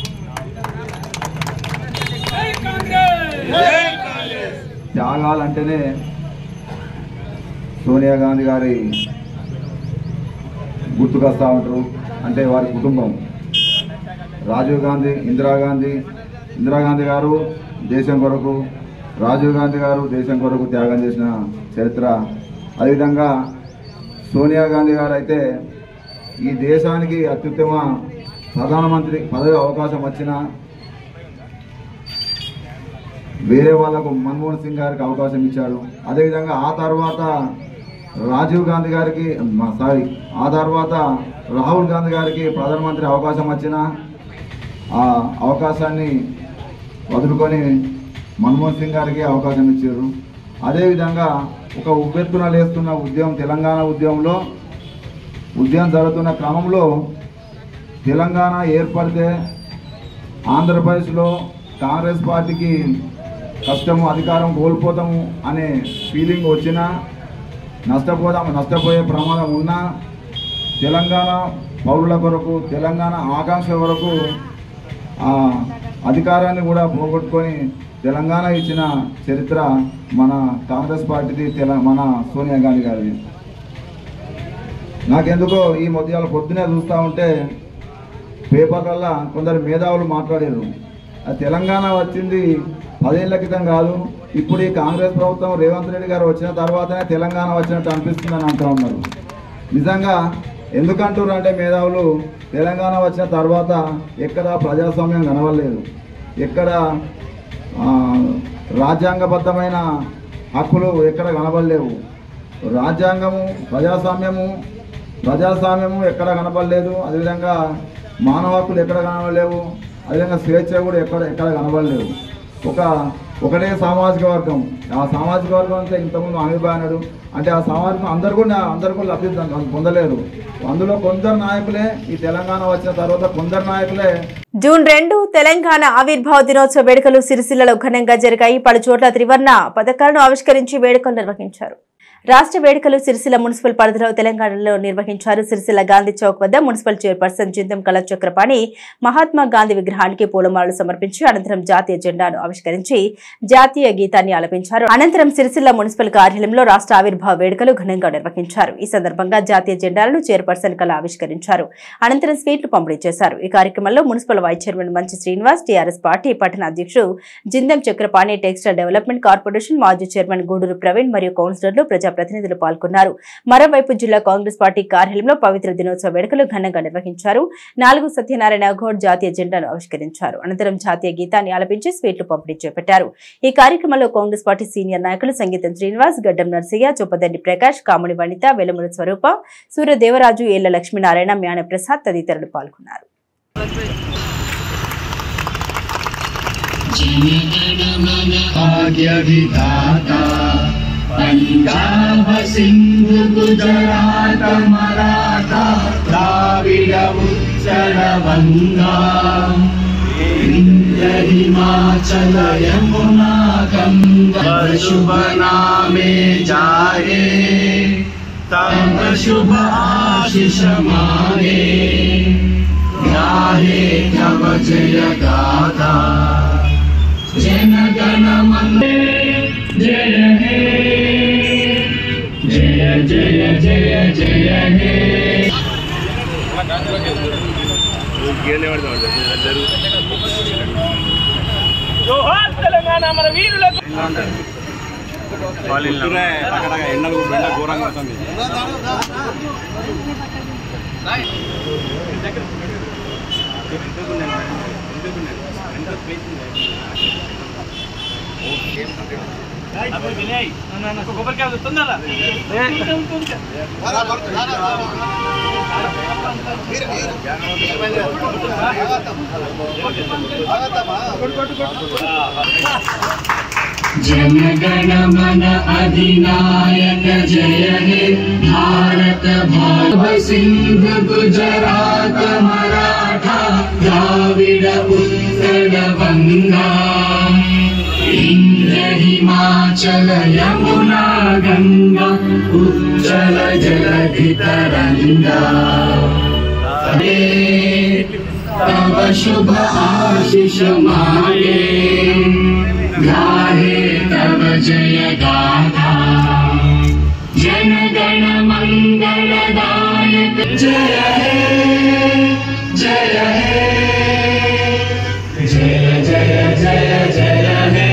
త్యాగాలంటేనే సోనియా గాంధీ గారి గుర్తుకొస్తూ ఉంటారు అంటే వారి కుటుంబం రాజీవ్ గాంధీ ఇందిరాగాంధీ ఇందిరాగాంధీ గారు దేశం కొరకు రాజీవ్ గాంధీ గారు దేశం కొరకు త్యాగం చేసిన చరిత్ర అదేవిధంగా సోనియా గాంధీ గారు అయితే ఈ దేశానికి అత్యుత్తమ ప్రధానమంత్రి పదవి అవకాశం వచ్చినా వేరే వాళ్ళకు మన్మోహన్ సింగ్ గారికి అవకాశం ఇచ్చాడు అదేవిధంగా ఆ తర్వాత రాజీవ్ గాంధీ గారికి మ- సారీ ఆ తర్వాత రాహుల్ గాంధీ గారికి ప్రధానమంత్రి అవకాశం వచ్చినా ఆ అవకాశాన్ని వదులుకొని మన్మోహన్ సింగ్ గారికి అవకాశం ఇచ్చారు అదేవిధంగా ఒక ఉవ్వెత్తున లేస్తున్న ఉద్యమం తెలంగాణ ఉద్యమంలో ఉద్యమం జరుగుతున్న క్రమంలో తెలంగాణ ఏర్పడితే ఆంధ్రప్రదేశ్లో కాంగ్రెస్ పార్టీకి కష్టము అధికారం కోల్పోతాము అనే ఫీలింగ్ వచ్చినా నష్టపోదాము నష్టపోయే ప్రమాదం ఉన్నా తెలంగాణ పౌరుల కొరకు తెలంగాణ ఆకాంక్ష కొరకు ఆ అధికారాన్ని కూడా పోగొట్టుకొని తెలంగాణ ఇచ్చిన చరిత్ర మన కాంగ్రెస్ పార్టీది తెల మన సోనియా గాంధీ గారిది నాకెందుకో ఈ మధ్యాల పొద్దునే చూస్తూ ఉంటే పేపర్లల్లో కొందరు మేధావులు మాట్లాడారు ఆ తెలంగాణ వచ్చింది పదేళ్ల క్రితం కాదు ఇప్పుడు ఈ కాంగ్రెస్ ప్రభుత్వం రేవంత్ రెడ్డి గారు వచ్చిన తర్వాతనే తెలంగాణ వచ్చినట్టు అనిపిస్తుందని అంటూ ఉన్నారు నిజంగా ఎందుకంటారు అంటే మేధావులు తెలంగాణ వచ్చిన తర్వాత ఎక్కడ ప్రజాస్వామ్యం కనవలేదు ఎక్కడ ఆ, రాజ్యాంగబద్ధమైన హక్కులు ఎక్కడ కనబడలేవు రాజ్యాంగము ప్రజాస్వామ్యము ప్రజాస్వామ్యము ఎక్కడ కనబడలేదు అదేవిధంగా మానవ హక్కులు ఎక్కడ కనబడలేవు అదేవిధంగా స్వేచ్ఛ కూడా ఎక్కడ ఎక్కడ కనబడలేవు ఒక ఒకటే సామాజిక వర్గం ఆ సామాజిక వర్గం అంతా ఇంతకుముందు అమిబాయనుడు అంటే ఆ సామాజిక అందరు కూడా అందరు కూడా లబ్ధి పొంద- పొందలేరు అందులో కొందరు నాయకులే ఈ తెలంగాణ వచ్చిన తర్వాత కొందరు నాయకులే జూన్ రెండు తెలంగాణ ఆవిర్భావ దినోత్సవ వేడుకలు సిరిసిల్లలో ఘనంగా జరిగాయి పలు చోట్ల త్రివర్ణ పథకాలను ఆవిష్కరించి వేడుకలు నిర్వహించారు రాష్ట్ర వేడుకలు సిరిసిల్ల మున్సిపల్ పరిధిలో తెలంగాణలో నిర్వహించారు సిరిసిల్ల గాంధీ చౌక్ వద్ద మున్సిపల్ చైర్పర్సన్ జిందం కళ చక్రపాణి మహాత్మా గాంధీ విగ్రహానికి పూలమాలలు సమర్పించి అనంతరం జాతీయ జెండాను ఆవిష్కరించి జాతీయ గీతాన్ని ఆలపించారు అనంతరం సిరిసిల్ల మున్సిపల్ కార్యాలయంలో రాష్ట్ర ఆవిర్భావ వేడుకలు ఘనంగా నిర్వహించారు ఈ సందర్భంగా జాతీయ జెండాలను చైర్పర్సన్ కళ ఆవిష్కరించారు అనంతరం స్వీట్లు పంపిణీ చేశారు ఈ కార్యక్రమంలో మున్సిపల్ వైస్ చైర్మన్ మంచి శ్రీనివాస్ టీఆర్ఎస్ పార్టీ పట్టణ అధ్యక్షుడు Jindam Chakrapani textile development corporation మాజీ చైర్మన్ గూడూరు ప్రవీణ్ మరియు కౌన్సిలర్లు ప్రజాప్రతినిధులు పాల్గొన్నారు మరోవైపు జిల్లా కాంగ్రెస్ పార్టీ కార్యాలయంలో పవిత్ర దినోత్సవ వేడుకలు ఘనంగా నిర్వహించారు నాలుగు సత్యనారాయణ గౌడ్ జాతీయ జెండాను ఆవిష్కరించారు అనంతరం జాతీయ గీతాన్ని ఆలపించి స్వీట్లు పంపిణీ చేపట్టారు ఈ కార్యక్రమంలో కాంగ్రెస్ పార్టీ సీనియర్ నాయకులు సంగీతం శ్రీనివాస్ గడ్డం నర్సయ్య చొప్పదండి ప్రకాష్ కాముడి వనిత వెలముల స్వరూప సూర్య దేవరాజు ఏళ్ల లక్ష్మీనారాయణ మ్యాన ప్రసాద్ తదితరులు పాల్గొన్నారు भाग्य विधाता पंजाब सिंध गुजरात मराठा द्राविड उत्कल बंगा विंध्य हिमाचल यमुना गंगा शुभ नामे जाए तब शुभ आशीष माने गाहे जब जय गाथा जन गण मन जय हे जय जय जय जय हे జోహార్ తెలంగాణ మన వీరులకు అక్కడ ఎండలు బెండ ఘోరంగా ఉంటుంది కొబ్బరికాయ వస్తుందా जनगण मन अधिनायक जय हे भारत भाव सिंध गुजरात मराठा द्राविड उत्कल बंगा इंद्र हिमाचल यमुना गंगा उज्जल जलधि तरंगा तव शुभ आशीष माये गाहे तव जय गाथा जन गण मंगलदायक जय हे जय हे जय जय जय जय हे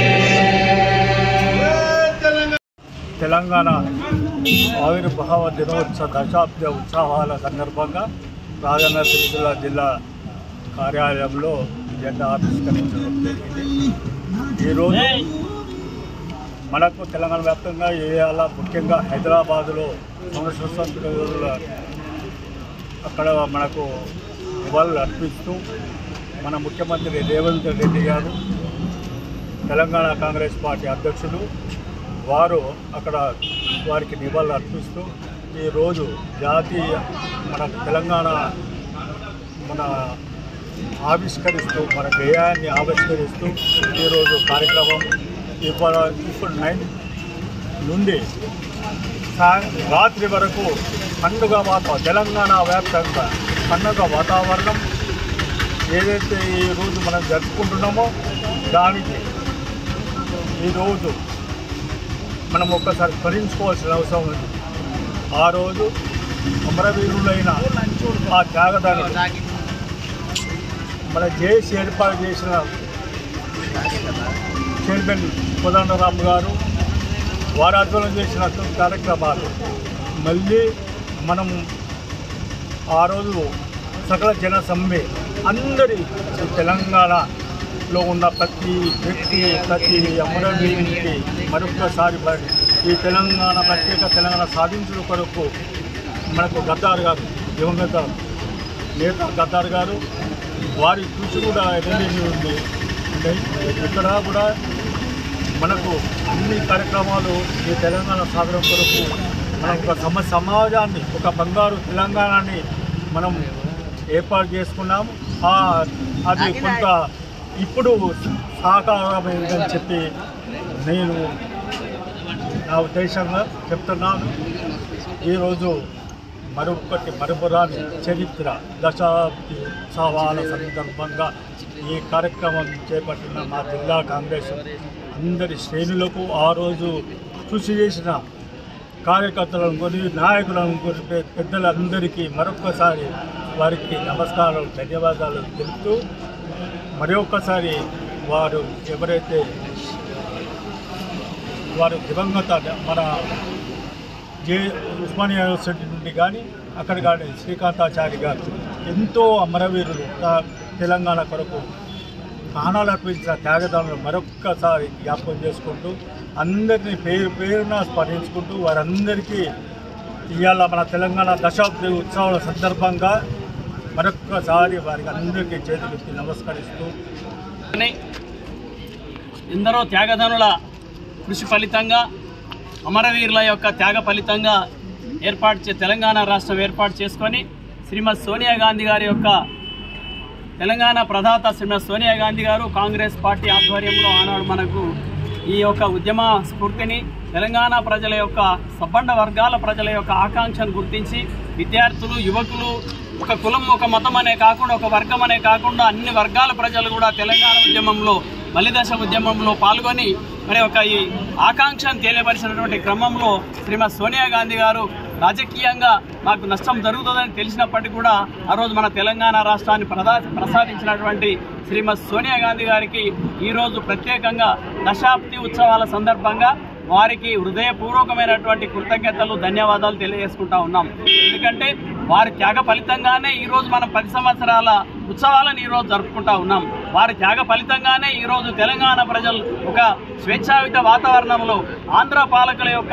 తెలంగాణ ఆవిర్భావ దినోత్సవ దశాబ్ద ఉత్సవాల సందర్భంగా రాజన్న సిరిసిల్ల జిల్లా కార్యాలయంలో జెండా ఆవిష్కరించడం జరిగింది ఈరోజు మనకు తెలంగాణ వ్యాప్తంగా ఏరియాల ముఖ్యంగా హైదరాబాదులో సంవత్సర అక్కడ మనకు నివాళులు అర్పిస్తూ మన ముఖ్యమంత్రి రేవంత్ రెడ్డి గారు తెలంగాణ కాంగ్రెస్ పార్టీ అధ్యక్షులు వారు అక్కడ వారికి నివాళులు అర్పిస్తూ ఈరోజు జాతీయ మన తెలంగాణ మన ఆవిష్కరిస్తూ మన గేయాన్ని ఆవిష్కరిస్తూ ఈరోజు కార్యక్రమం ఇవాళ ఇప్పుడు నైన్ నుండి సాయం రాత్రి వరకు పండుగ వాతావరణం తెలంగాణ వ్యాప్తంగా పండుగ వాతావరణం ఏదైతే ఈరోజు మనం జరుపుకుంటున్నామో దానికి ఈరోజు మనం ఒక్కసారి స్మరించుకోవాల్సిన అవసరం ఉంది ఆ రోజు అమరవీరులైన ఆ త్యాగదానులు మన జేసి ఏర్పాటు చేసిన చైర్మన్ కోదండరామ్ గారు వారి ఆధ్వర్యం చేసిన కార్యక్రమాలు మళ్ళీ మనం ఆ రోజు సకల జన సమ్మె అందరి తెలంగాణలో ఉన్న ప్రతి వ్యక్తి ప్రతి అమరవీరునికి మరొక్కసారి మరి ఈ తెలంగాణ ప్రత్యేక తెలంగాణ సాధించడం కొరకు మనకు గద్దార్ గారు దివంగత నేత గద్దార్ గారు వారి కృషి కూడా ఎనలేని ఉంది ఉన్నాయి. ఇక్కడ కూడా మనకు అన్ని కార్యక్రమాలు ఈ తెలంగాణ సాధన కొరకు మనం ఒక సమ సమాజాన్ని ఒక బంగారు తెలంగాణని మనం ఏర్పాటు చేసుకున్నాము ఆ అది కొంత ఇప్పుడు సాకారమైందని చెప్పి నేను నా ఉద్దేశంగా చెప్తున్నాను ఈరోజు మరొకటి మరపురాని చరిత్ర దశాబ్ది ఉత్సవాల సందర్భంగా ఈ కార్యక్రమం చేపట్టిన మా జిల్లా కాంగ్రెస్ అందరి శ్రేణులకు ఆ రోజు కృషి చేసిన కార్యకర్తలను కొని నాయకులను కొని పె- పెద్దలందరికీ మరొక్కసారి వారికి నమస్కారాలు ధన్యవాదాలు తెలుపుతూ మరి ఒక్కసారి వారు ఎవరైతే వారు దివంగత మన జే ఉస్మానియా యూనివర్సిటీ నుండి కానీ అక్కడ కానీ శ్రీకాంతాచారి గారు ఎంతో అమరవీరులు తా- తెలంగాణ కొరకు ప్రాణాలు అర్పించిన త్యాగదానులు మరొక్కసారి జ్ఞాపకం చేసుకుంటూ అందరినీ పేరు పేరున స్మరించుకుంటూ వారందరికీ ఇవాళ మన తెలంగాణ దశాబ్ది ఉత్సవాల సందర్భంగా మరొక్కసారి వారికి అందరికీ చేతులెత్తి నమస్కరిస్తూ అని ఎందరో త్యాగధనుల కృషి ఫలితంగా అమరవీరుల యొక్క త్యాగ ఫలితంగా ఏర్పాటు చే తెలంగాణ రాష్ట్రం ఏర్పాటు చేసుకొని శ్రీమతి సోనియా గాంధీ గారి యొక్క తెలంగాణ ప్రదాత శ్రీమతి సోనియా గాంధీ గారు కాంగ్రెస్ పార్టీ ఆధ్వర్యంలో ఆనాడు మనకు ఈ యొక్క ఉద్యమ స్ఫూర్తిని తెలంగాణ ప్రజల యొక్క సబ్బండ వర్గాల ప్రజల యొక్క ఆకాంక్షను గుర్తించి విద్యార్థులు యువకులు ఒక కులం ఒక మతం అనే కాకుండా ఒక వర్గం అనే కాకుండా అన్ని వర్గాల ప్రజలు కూడా తెలంగాణ ఉద్యమంలో బలిదశ ఉద్యమంలో పాల్గొని మరి ఒక ఈ ఆకాంక్షను తెలియపరిచినటువంటి క్రమంలో శ్రీమతి సోనియా గాంధీ గారు రాజకీయంగా మాకు నష్టం జరుగుతుందని తెలిసినప్పటికీ కూడా ఆ రోజు మన తెలంగాణ రాష్ట్రాన్ని ప్రదా ప్రసాదించినటువంటి శ్రీమతి సోనియా గాంధీ గారికి ఈరోజు ప్రత్యేకంగా దశాబ్ది ఉత్సవాల సందర్భంగా వారికి హృదయపూర్వకమైనటువంటి కృతజ్ఞతలు ధన్యవాదాలు తెలియజేసుకుంటా ఉన్నాం ఎందుకంటే వారి త్యాగ ఫలితంగానే ఈరోజు మనం పది సంవత్సరాల ఉత్సవాలను ఈరోజు జరుపుకుంటా ఉన్నాం వారి త్యాగ ఫలితంగానే ఈరోజు తెలంగాణ ప్రజలు ఒక స్వేచ్ఛాయుత వాతావరణంలో ఆంధ్ర పాలకుల యొక్క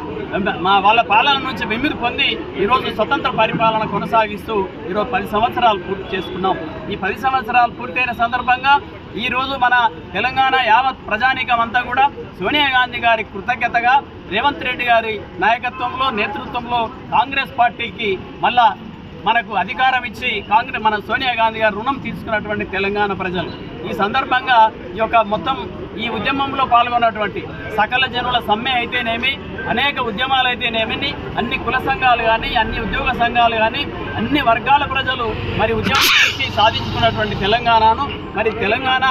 మా వాళ్ళ పాలన నుంచి విముక్తి పొంది ఈరోజు స్వతంత్ర పరిపాలన కొనసాగిస్తూ ఈరోజు పది సంవత్సరాలు పూర్తి చేసుకున్నాం ఈ పది సంవత్సరాలు పూర్తయిన సందర్భంగా ఈ రోజు మన తెలంగాణ యావత్ ప్రజానీకం అంతా కూడా సోనియా గాంధీ గారి కృతజ్ఞతగా రేవంత్ రెడ్డి గారి నాయకత్వంలో నేతృత్వంలో కాంగ్రెస్ పార్టీకి మళ్ళా మనకు అధికారం ఇచ్చి కాంగ్రెస్ మన సోనియా గాంధీ గారు రుణం తీసుకున్నటువంటి తెలంగాణ ప్రజలు ఈ సందర్భంగా ఈ యొక్క మొత్తం ఈ ఉద్యమంలో పాల్గొన్నటువంటి సకల జనుల సమ్మె అయితేనేమి అనేక ఉద్యమాలు అయితేనేమి అన్ని కుల సంఘాలు కానీ అన్ని ఉద్యోగ సంఘాలు కానీ అన్ని వర్గాల ప్రజలు మరి ఉద్యమం చేసి సాధించుకున్నటువంటి తెలంగాణను మరి తెలంగాణ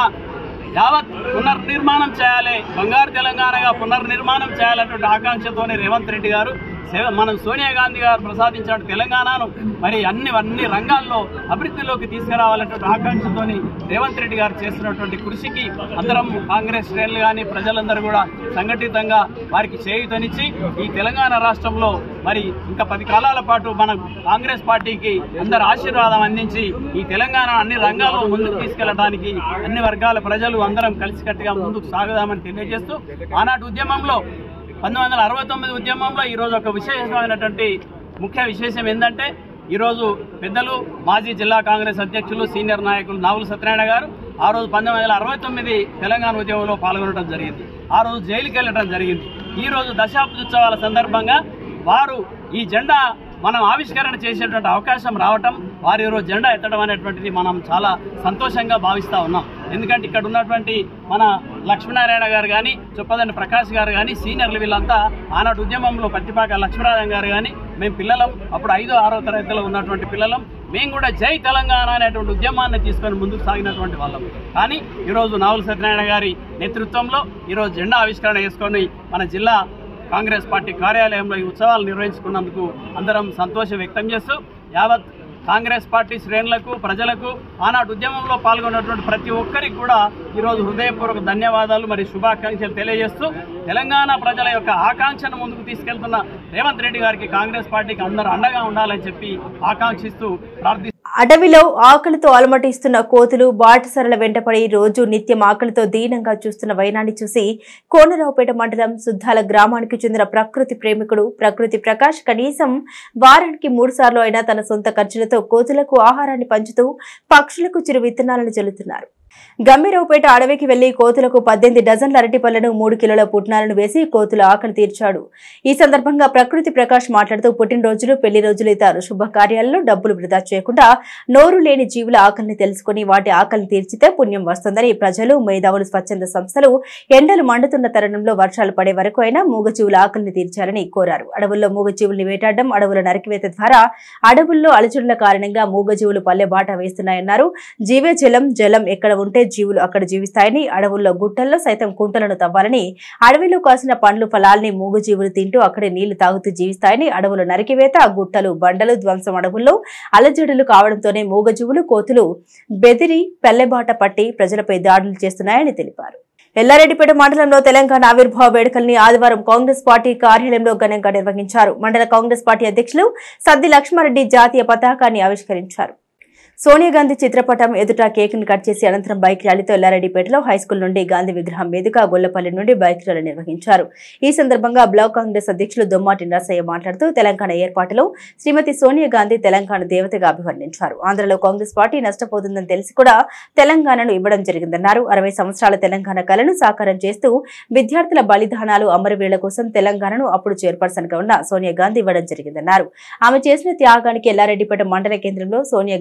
యావత్ పునర్నిర్మాణం చేయాలి బంగారు తెలంగాణగా పునర్నిర్మాణం చేయాలన్నటువంటి ఆకాంక్షతోనే రేవంత్ రెడ్డి గారు సేవ- మనం సోనియా గాంధీ గారు ప్రసాదించిన తెలంగాణను మరి అన్ని అన్ని రంగాల్లో అభివృద్ధిలోకి తీసుకురావాలన్నటువంటి ఆకాంక్షతోని రేవంత్ రెడ్డి గారు చేస్తున్నటువంటి కృషికి అందరం కాంగ్రెస్ శ్రేణులు కానీ ప్రజలందరూ కూడా సంఘటితంగా వారికి చేయుతనిచ్చి ఈ తెలంగాణ రాష్ట్రంలో మరి ఇంకా పది కాలాల పాటు మన కాంగ్రెస్ పార్టీకి అందరు ఆశీర్వాదం అందించి ఈ తెలంగాణ అన్ని రంగాల్లో ముందుకు తీసుకెళ్లడానికి అన్ని వర్గాల ప్రజలు అందరం కలిసికట్టుగా ముందుకు సాగుదామని తెలియజేస్తూ ఆనాటి ఉద్యమంలో పంతొమ్మిది వందల అరవై తొమ్మిది ఉద్యమంలో ఈరోజు ఒక విశేషమైనటువంటి ముఖ్య విశేషం ఏంటంటే ఈరోజు పెద్దలు మాజీ జిల్లా కాంగ్రెస్ అధ్యక్షులు సీనియర్ నాయకులు నావుల సత్యనారాయణ గారు ఆ రోజు పంతొమ్మిది వందల అరవై తొమ్మిది తెలంగాణ ఉద్యమంలో పాల్గొనడం జరిగింది ఆ రోజు జైలుకి వెళ్ళడం జరిగింది ఈ రోజు దశాబ్ది ఉత్సవాల సందర్భంగా వారు ఈ జెండా మనం ఆవిష్కరణ చేసేటువంటి అవకాశం రావటం వారి ఈరోజు జెండా ఎత్తడం అనేటువంటిది మనం చాలా సంతోషంగా భావిస్తూ ఉన్నాం ఎందుకంటే ఇక్కడ ఉన్నటువంటి మన లక్ష్మీనారాయణ గారు కానీ చొప్పదండి ప్రకాష్ గారు కానీ సీనియర్లు వీళ్ళంతా ఆనాటి ఉద్యమంలో పత్తిపాక లక్ష్మీనారాయణ గారు కానీ మేము పిల్లలం అప్పుడు ఐదో ఆరో తరగతిలో ఉన్నటువంటి పిల్లలం మేము కూడా జై తెలంగాణ అనేటువంటి ఉద్యమాన్ని తీసుకొని ముందుకు సాగినటువంటి వాళ్ళం కానీ ఈరోజు నావల్ సత్యనారాయణ గారి నేతృత్వంలో ఈరోజు జెండా ఆవిష్కరణ చేసుకొని మన జిల్లా కాంగ్రెస్ పార్టీ కార్యాలయంలో ఈ ఉత్సవాలు నిర్వహించుకున్నందుకు అందరం సంతోషం వ్యక్తం చేస్తూ యావత్ కాంగ్రెస్ పార్టీ శ్రేణులకు ప్రజలకు ఆనాటి ఉద్యమంలో పాల్గొన్నటువంటి ప్రతి ఒక్కరికి కూడా ఈరోజు హృదయపూర్వక ధన్యవాదాలు మరియు శుభాకాంక్షలు తెలియజేస్తూ తెలంగాణ ప్రజల యొక్క ఆకాంక్షను ముందుకు తీసుకెళ్తున్న రేవంత్ రెడ్డి గారికి కాంగ్రెస్ పార్టీకి అందరూ అండగా ఉండాలని చెప్పి ఆకాంక్షిస్తూ ప్రార్థి అడవిలో ఆకలితో అలమటిస్తున్న కోతులు బాటసరల వెంటపడి రోజు నిత్యం ఆకలితో దీనంగా చూస్తున్న వైనాన్ని చూసి కోనరావుపేట మండలం సుద్దాల గ్రామానికి చెందిన ప్రకృతి ప్రేమికుడు ప్రకృతి ప్రకాష్ కనీసం వారానికి మూడు సార్లు అయినా తన సొంత ఖర్చులతో కోతులకు ఆహారాన్ని పంచుతూ పక్షులకు చిరు విత్తనాలను చెల్లుతున్నారు గంభీరావుపేట అడవికి వెళ్లి కోతులకు పద్దెనిమిది డజన్ల అరటి పళ్లను మూడు కిలోల పుట్నాలను వేసి కోతుల ఆకలి తీర్చాడు ఈ సందర్భంగా ప్రకృతి ప్రకాష్ మాట్లాడుతూ పుట్టినరోజులు పెళ్లి రోజులు ఇతర శుభకార్యాలలో డబ్బులు వృధా చేయకుండా నోరు లేని జీవుల ఆకలిని తెలుసుకుని వాటి ఆకలిని తీర్చితే పుణ్యం వస్తుందని ప్రజలు మేధావులు స్వచ్ఛంద సంస్థలు ఎండలు మండుతున్న తరుణంలో వర్షాలు పడే వరకు అయినా మూగజీవుల ఆకలిని తీర్చాలని కోరారు అడవుల్లో మూగజీవుల్ని వేటాడడం అడవుల నరికివేత ద్వారా అడవుల్లో అలచడుల కారణంగా మూగజీవులు పల్లె బాట వేస్తున్నాయన్నారు జీవే జలం జలం ఎక్కడ ఉంటే జీవులు అక్కడ జీవిస్తాయని అడవుల్లో గుట్టల్లో సైతం కుంటలను తవ్వాలని అడవిలో కాసిన పండ్లు ఫలాల్ని మూగజీవులు తింటూ అక్కడే నీళ్లు తాగుతూ జీవిస్తాయని అడవులు నరికివేత గుట్టలు బండలు ధ్వంసం అడవుల్లో అలజడులు కావడంతోనే మూగజీవులు కోతులు బెదిరి పెళ్లెబాట పట్టి ప్రజలపై దాడులు చేస్తున్నాయని తెలిపారు ఎల్లారెడ్డిపేట మండలంలో తెలంగాణ ఆవిర్భావ వేడుకల్ని ఆదివారం కాంగ్రెస్ పార్టీ కార్యాలయంలో ఘనంగా నిర్వహించారు మండల కాంగ్రెస్ పార్టీ అధ్యక్షులు సద్ది లక్ష్మారెడ్డి జాతీయ పతాకాన్ని ఆవిష్కరించారు సోనియా గాంధీ చిత్రపటం ఎదుట కేక్ ను కట్ చేసి అనంతరం బైక్ ర్యాలీతో ఎల్లారెడ్డిపేటలో హైస్కూల్ నుండి గాంధీ విగ్రహం మీదుగా గొల్లపల్లి నుండి బైక్ ర్యాలీ నిర్వహించారు ఈ సందర్భంగా బ్లాక్ కాంగ్రెస్ అధ్యక్షులు దొమ్మాటి నరసయ్య మాట్లాడుతూ తెలంగాణ ఏర్పాటులో శ్రీమతి సోనియా గాంధీ తెలంగాణ దేవతగా అభివర్ణించారు ఆంధ్రలో కాంగ్రెస్ పార్టీ నష్టపోతుందని తెలిసి కూడా తెలంగాణను ఇవ్వడం జరిగిందన్నారు అరవై సంవత్సరాల తెలంగాణ కళను సాకారం చేస్తూ విద్యార్థుల బలిదానాలు అమరవీరుల కోసం తెలంగాణను అప్పుడు చైర్పర్సన్ గా ఉన్న సోనియా గాంధీ ఇవ్వడం జరిగిందన్నారు ఆమె చేసిన త్యాగానికి ఎల్లారెడ్డిపేట మండల కేంద్రంలో సోనియా గాంధీకి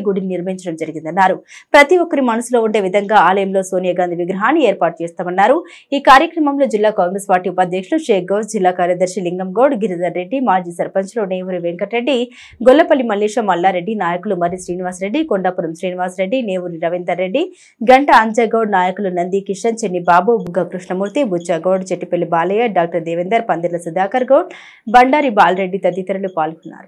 గుడిని నిర్మించడం జరిగిందన్నారు ప్రతి ఒక్కరి మనసులో ఉండే విధంగా ఆలయంలో సోనియా గాంధీ విగ్రహాన్ని ఏర్పాటు చేస్తామన్నారు ఈ కార్యక్రమంలో జిల్లా కాంగ్రెస్ పార్టీ ఉపాధ్యక్షులు షేక్ గౌస్ జిల్లా కార్యదర్శి లింగం గౌడ్ గిరిధర్ రెడ్డి మాజీ సర్పంచ్లు నేవూరి వెంకటరెడ్డి గొల్లపల్లి మల్లేశం మల్లారెడ్డి నాయకులు మరి శ్రీనివాసరెడ్డి కొండాపురం శ్రీనివాసరెడ్డి నేవూరి రవీందర్ రెడ్డి గంట అంజగౌడ్ నాయకులు నంది కిషన్ చెన్ని బాబు బుగ్గ కృష్ణమూర్తి బుచ్చగౌడ్ చెట్టిపల్లి బాలయ్య డాక్టర్ దేవేందర్ పందిర్ల సుధాకర్ గౌడ్ బండారి బాలరెడ్డి తదితరులు పాల్గొన్నారు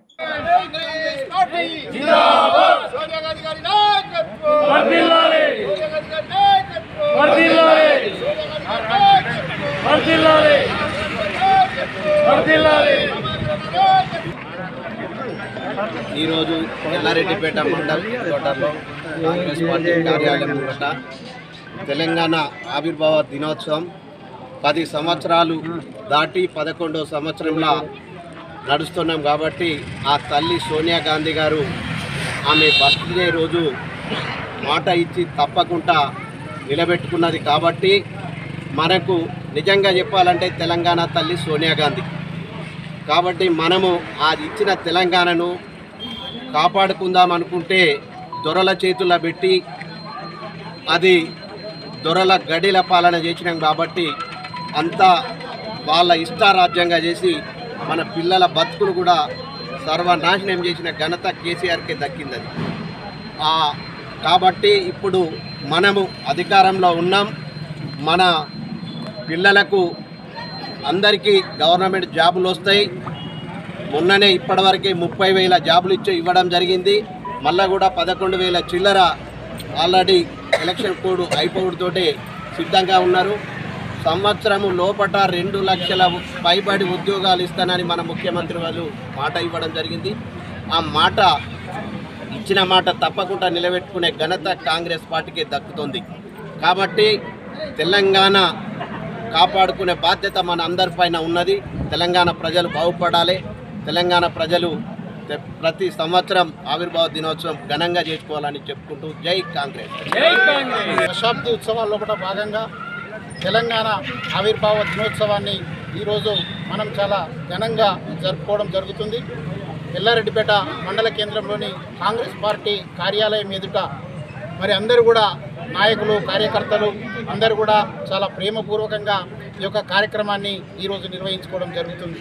ఈరోజు ఎల్లారెడ్డిపేట మండల్ తోటలో కాంగ్రెస్ పార్టీ కార్యాలయం ముంగట తెలంగాణ ఆవిర్భావ దినోత్సవం పది సంవత్సరాలు దాటి పదకొండవ సంవత్సరంలో నడుస్తున్నాం కాబట్టి ఆ తల్లి సోనియా గాంధీ గారు ఆమె బర్త్డే రోజు మాట ఇచ్చి తప్పకుండా నిలబెట్టుకున్నది కాబట్టి మనకు నిజంగా చెప్పాలంటే తెలంగాణ తల్లి సోనియా గాంధీ కాబట్టి మనము ఆ ఇచ్చిన తెలంగాణను కాపాడుకుందాం అనుకుంటే దొరల చేతుల్లో పెట్టి అది దొరల గడిల పాలన చేసినాం కాబట్టి అంతా వాళ్ళ ఇష్టారాజ్యంగా చేసి మన పిల్లల బతుకులు కూడా సర్వనాశనం చేసిన ఘనత కేసీఆర్కే దక్కింది ఆ కాబట్టి ఇప్పుడు మనము అధికారంలో ఉన్నాం మన పిల్లలకు అందరికీ గవర్నమెంట్ జాబులు వస్తాయి మొన్ననే ఇప్పటివరకే ముప్పై వేల జాబులు ఇచ్చి ఇవ్వడం జరిగింది మళ్ళా కూడా పదకొండు వేల చిల్లర ఆల్రెడీ ఎలక్షన్ కోడ్ అయిపోవడంతోటే సిద్ధంగా ఉన్నారు సంవత్సరము లోపట రెండు లక్షల పైబడి ఉద్యోగాలు ఇస్తానని మన ముఖ్యమంత్రి వాళ్ళు మాట ఇవ్వడం జరిగింది ఆ మాట ఇచ్చిన మాట తప్పకుండా నిలబెట్టుకునే ఘనత కాంగ్రెస్ పార్టీకి దక్కుతుంది కాబట్టి తెలంగాణ కాపాడుకునే బాధ్యత మన అందరిపైన ఉన్నది తెలంగాణ ప్రజలు బాగుపడాలి తెలంగాణ ప్రజలు తె- ప్రతి సంవత్సరం ఆవిర్భావ దినోత్సవం ఘనంగా చేసుకోవాలని చెప్పుకుంటూ జై కాంగ్రెస్ దశాబ్ది ఉత్సవాల్లో కూడా భాగంగా తెలంగాణ ఆవిర్భావ దినోత్సవాన్ని ఈరోజు మనం చాలా ఘనంగా జరుపుకోవడం జరుగుతుంది ఎల్లారెడ్డిపేట మండల కేంద్రంలోని కాంగ్రెస్ పార్టీ కార్యాలయం ఎదుట మరి అందరూ కూడా నాయకులు కార్యకర్తలు అందరూ కూడా చాలా ప్రేమపూర్వకంగా ఈ యొక్క కార్యక్రమాన్ని ఈరోజు నిర్వహించుకోవడం జరుగుతుంది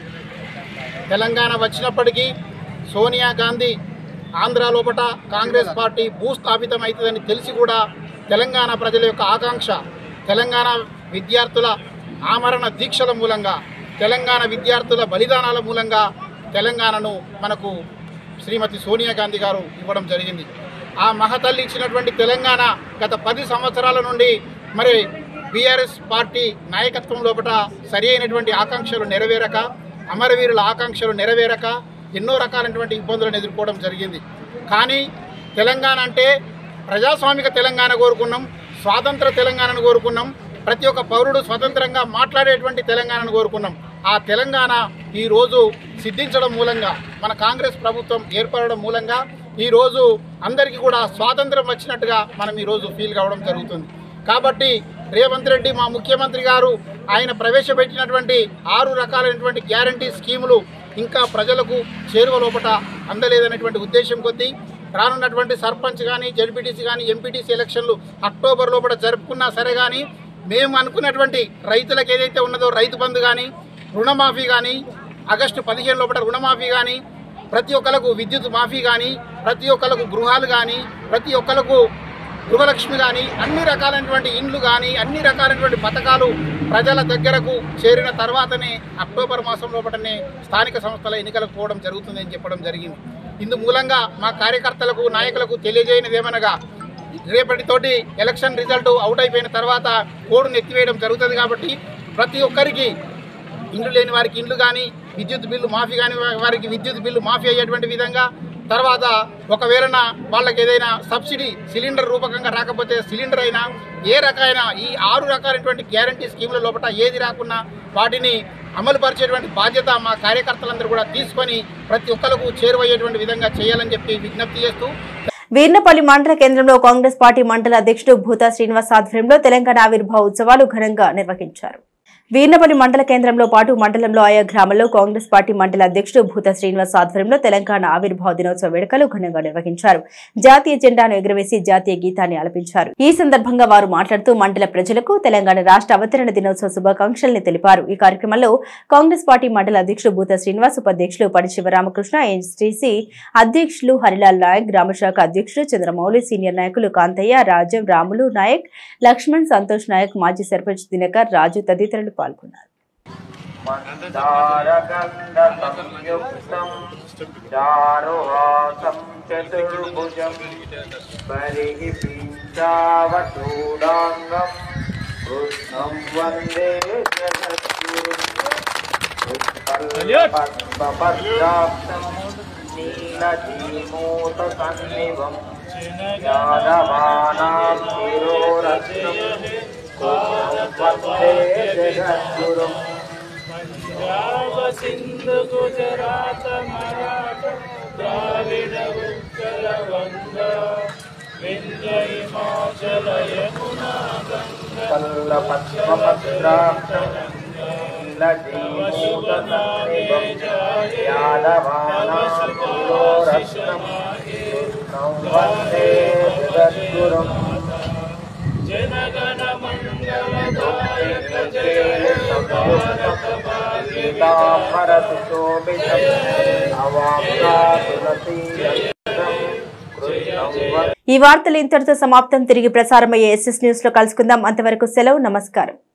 తెలంగాణ వచ్చినప్పటికీ సోనియా గాంధీ ఆంధ్ర లోపట కాంగ్రెస్ పార్టీ భూస్థాపితం అవుతుందని తెలిసి కూడా తెలంగాణ ప్రజల యొక్క ఆకాంక్ష తెలంగాణ విద్యార్థుల ఆమరణ దీక్షల మూలంగా తెలంగాణ విద్యార్థుల బలిదానాల మూలంగా తెలంగాణను మనకు శ్రీమతి సోనియా గాంధీ గారు ఇవ్వడం జరిగింది ఆ మహతల్లి ఇచ్చినటువంటి తెలంగాణ గత పది సంవత్సరాల నుండి మరి బీఆర్ఎస్ పార్టీ నాయకత్వం లోపల సరి అయినటువంటి ఆకాంక్షలు నెరవేరక అమరవీరుల ఆకాంక్షలు నెరవేరక ఎన్నో రకాలైనటువంటి ఇబ్బందులను ఎదుర్కోవడం జరిగింది కానీ తెలంగాణ అంటే ప్రజాస్వామిక తెలంగాణ కోరుకున్నాం స్వాతంత్ర తెలంగాణను కోరుకున్నాం ప్రతి ఒక్క పౌరుడు స్వతంత్రంగా మాట్లాడేటువంటి తెలంగాణను కోరుకున్నాం ఆ తెలంగాణ ఈరోజు సిద్ధించడం మూలంగా మన కాంగ్రెస్ ప్రభుత్వం ఏర్పడడం మూలంగా ఈరోజు అందరికీ కూడా స్వాతంత్రం వచ్చినట్టుగా మనం ఈరోజు ఫీల్ కావడం జరుగుతుంది కాబట్టి రేవంత్ రెడ్డి మా ముఖ్యమంత్రి గారు ఆయన ప్రవేశపెట్టినటువంటి ఆరు రకాలైనటువంటి గ్యారంటీ స్కీములు ఇంకా ప్రజలకు చేరువ లోపట అందలేదనేటువంటి ఉద్దేశం కొద్దీ రానున్నటువంటి సర్పంచ్ కానీ జడ్పీటీసీ కానీ ఎంపీటీసీ ఎలక్షన్లు అక్టోబర్ లోపల జరుపుకున్నా సరే కానీ మేము అనుకున్నటువంటి రైతులకు ఏదైతే ఉన్నదో రైతు బంధు కానీ రుణమాఫీ కానీ ఆగస్టు పదిహేను లోపల రుణమాఫీ కానీ ప్రతి ఒక్కరికి విద్యుత్ మాఫీ కానీ ప్రతి ఒక్కరికి గృహాలు కానీ ప్రతి ఒక్కరికి గృహలక్ష్మి కానీ అన్ని రకాలైనటువంటి ఇండ్లు కానీ అన్ని రకాలైనటువంటి పథకాలు ప్రజల దగ్గరకు చేరిన తర్వాతనే అక్టోబర్ మాసం లోపలనే స్థానిక సంస్థల ఎన్నికలకు పోవడం జరుగుతుందని చెప్పడం జరిగింది ఇందు మూలంగా మా కార్యకర్తలకు నాయకులకు తెలియజేయనిది ఏమనగా రేపటితోటి ఎలక్షన్ రిజల్ట్ అవుట్ అయిపోయిన తర్వాత కోడ్ను ఎత్తివేయడం జరుగుతుంది కాబట్టి ప్రతి ఒక్కరికి ఇండ్లు లేని వారికి ఇండ్లు కానీ విద్యుత్ బిల్లు మాఫీ కానీ వారికి విద్యుత్ బిల్లు మాఫీ అయ్యేటువంటి విధంగా తర్వాత ఒకవేళ వాళ్ళకి ఏదైనా సబ్సిడీ సిలిండర్ రూపకంగా రాకపోతే సిలిండర్ అయినా ఏ రకమైన ఈ ఆరు రకాలైనటువంటి గ్యారంటీ స్కీముల లోపల ఏది రాకున్నా వాటిని అమలు పరిచేటువంటి బాధ్యత మా కార్యకర్తలందరూ కూడా తీసుకొని ప్రతి ఒక్కరికి చేరువయ్యేటువంటి విధంగా చేయాలని చెప్పి విజ్ఞప్తి చేస్తూ వీర్నపల్లి మండల కేంద్రంలో కాంగ్రెస్ పార్టీ మండల అధ్యక్షుడు భూతా శ్రీనివాస్ ఆధ్వర్యంలో తెలంగాణ ఆవిర్భావ ఉత్సవాలు ఘనంగా నిర్వహించారు వీర్నపల్లి మండల కేంద్రంలో పాటు మండలంలో ఆయా గ్రామాల్లో కాంగ్రెస్ పార్టీ మండల అధ్యక్షుడు భూత శ్రీనివాస్ ఆధ్వర్యంలో తెలంగాణ ఆవిర్భావ దినోత్సవ వేడుకలు ఘనంగా నిర్వహించారు జాతీయ జెండాను ఎగురవేసి జాతీయ గీతాన్ని ఆలపించారు ఈ సందర్భంగా వారు మాట్లాడుతూ మండల ప్రజలకు తెలంగాణ రాష్ట్ర అవతరణ దినోత్సవ శుభాకాంక్షల్ని తెలిపారు ఈ కార్యక్రమంలో కాంగ్రెస్ పార్టీ మండల అధ్యక్షుడు భూత శ్రీనివాస్ ఉపాధ్యక్షులు పడి శివరామకృష్ణ ఎన్సీసీ అధ్యక్షులు హరిలాల్ నాయక్ గ్రామశాఖ అధ్యక్షుడు చంద్రమౌళి సీనియర్ నాయకులు కాంతయ్య రాజం రాములు నాయక్ లక్ష్మణ్ సంతోష్ నాయక్ మాజీ సర్పంచ్ దినకర్ రాజు తదితరులు పాల్గొన్నారు మందారగంధసంయుక్తం చారుహాసం చతుర్భుజం పరిః పీంచావచూడాంగం కృష్ణం వందే జగద్గురుపద్మపద్రాక్షం నీలజీమూతసన్నివం యాదవానాం శిరోరత్నం కృష్ణం వందే జగద్గురుం సింధు గుజరాత మరాఠ ద్రావిడ ఉత్కల వంగ వింధ్య హిమాచల యమునా కల్లపద్మపత్రాక్షం నీలజీమూతసన్నివం యాదవానాం శిరోరత్నం కృష్ణం వందే జగద్గురుం జనగణ మంగళదాయక జయ సీతాంబరసు శోభితం అవాంగాతులసీయంత్రం కృష్ణం వందే ఈ వార్తలు ఇంతటితో సమాప్తం తిరిగి ప్రసారమయ్యే ఎస్ఎస్ న్యూస్ లో కలుసుకుందాం అంతవరకు సెలవు నమస్కారం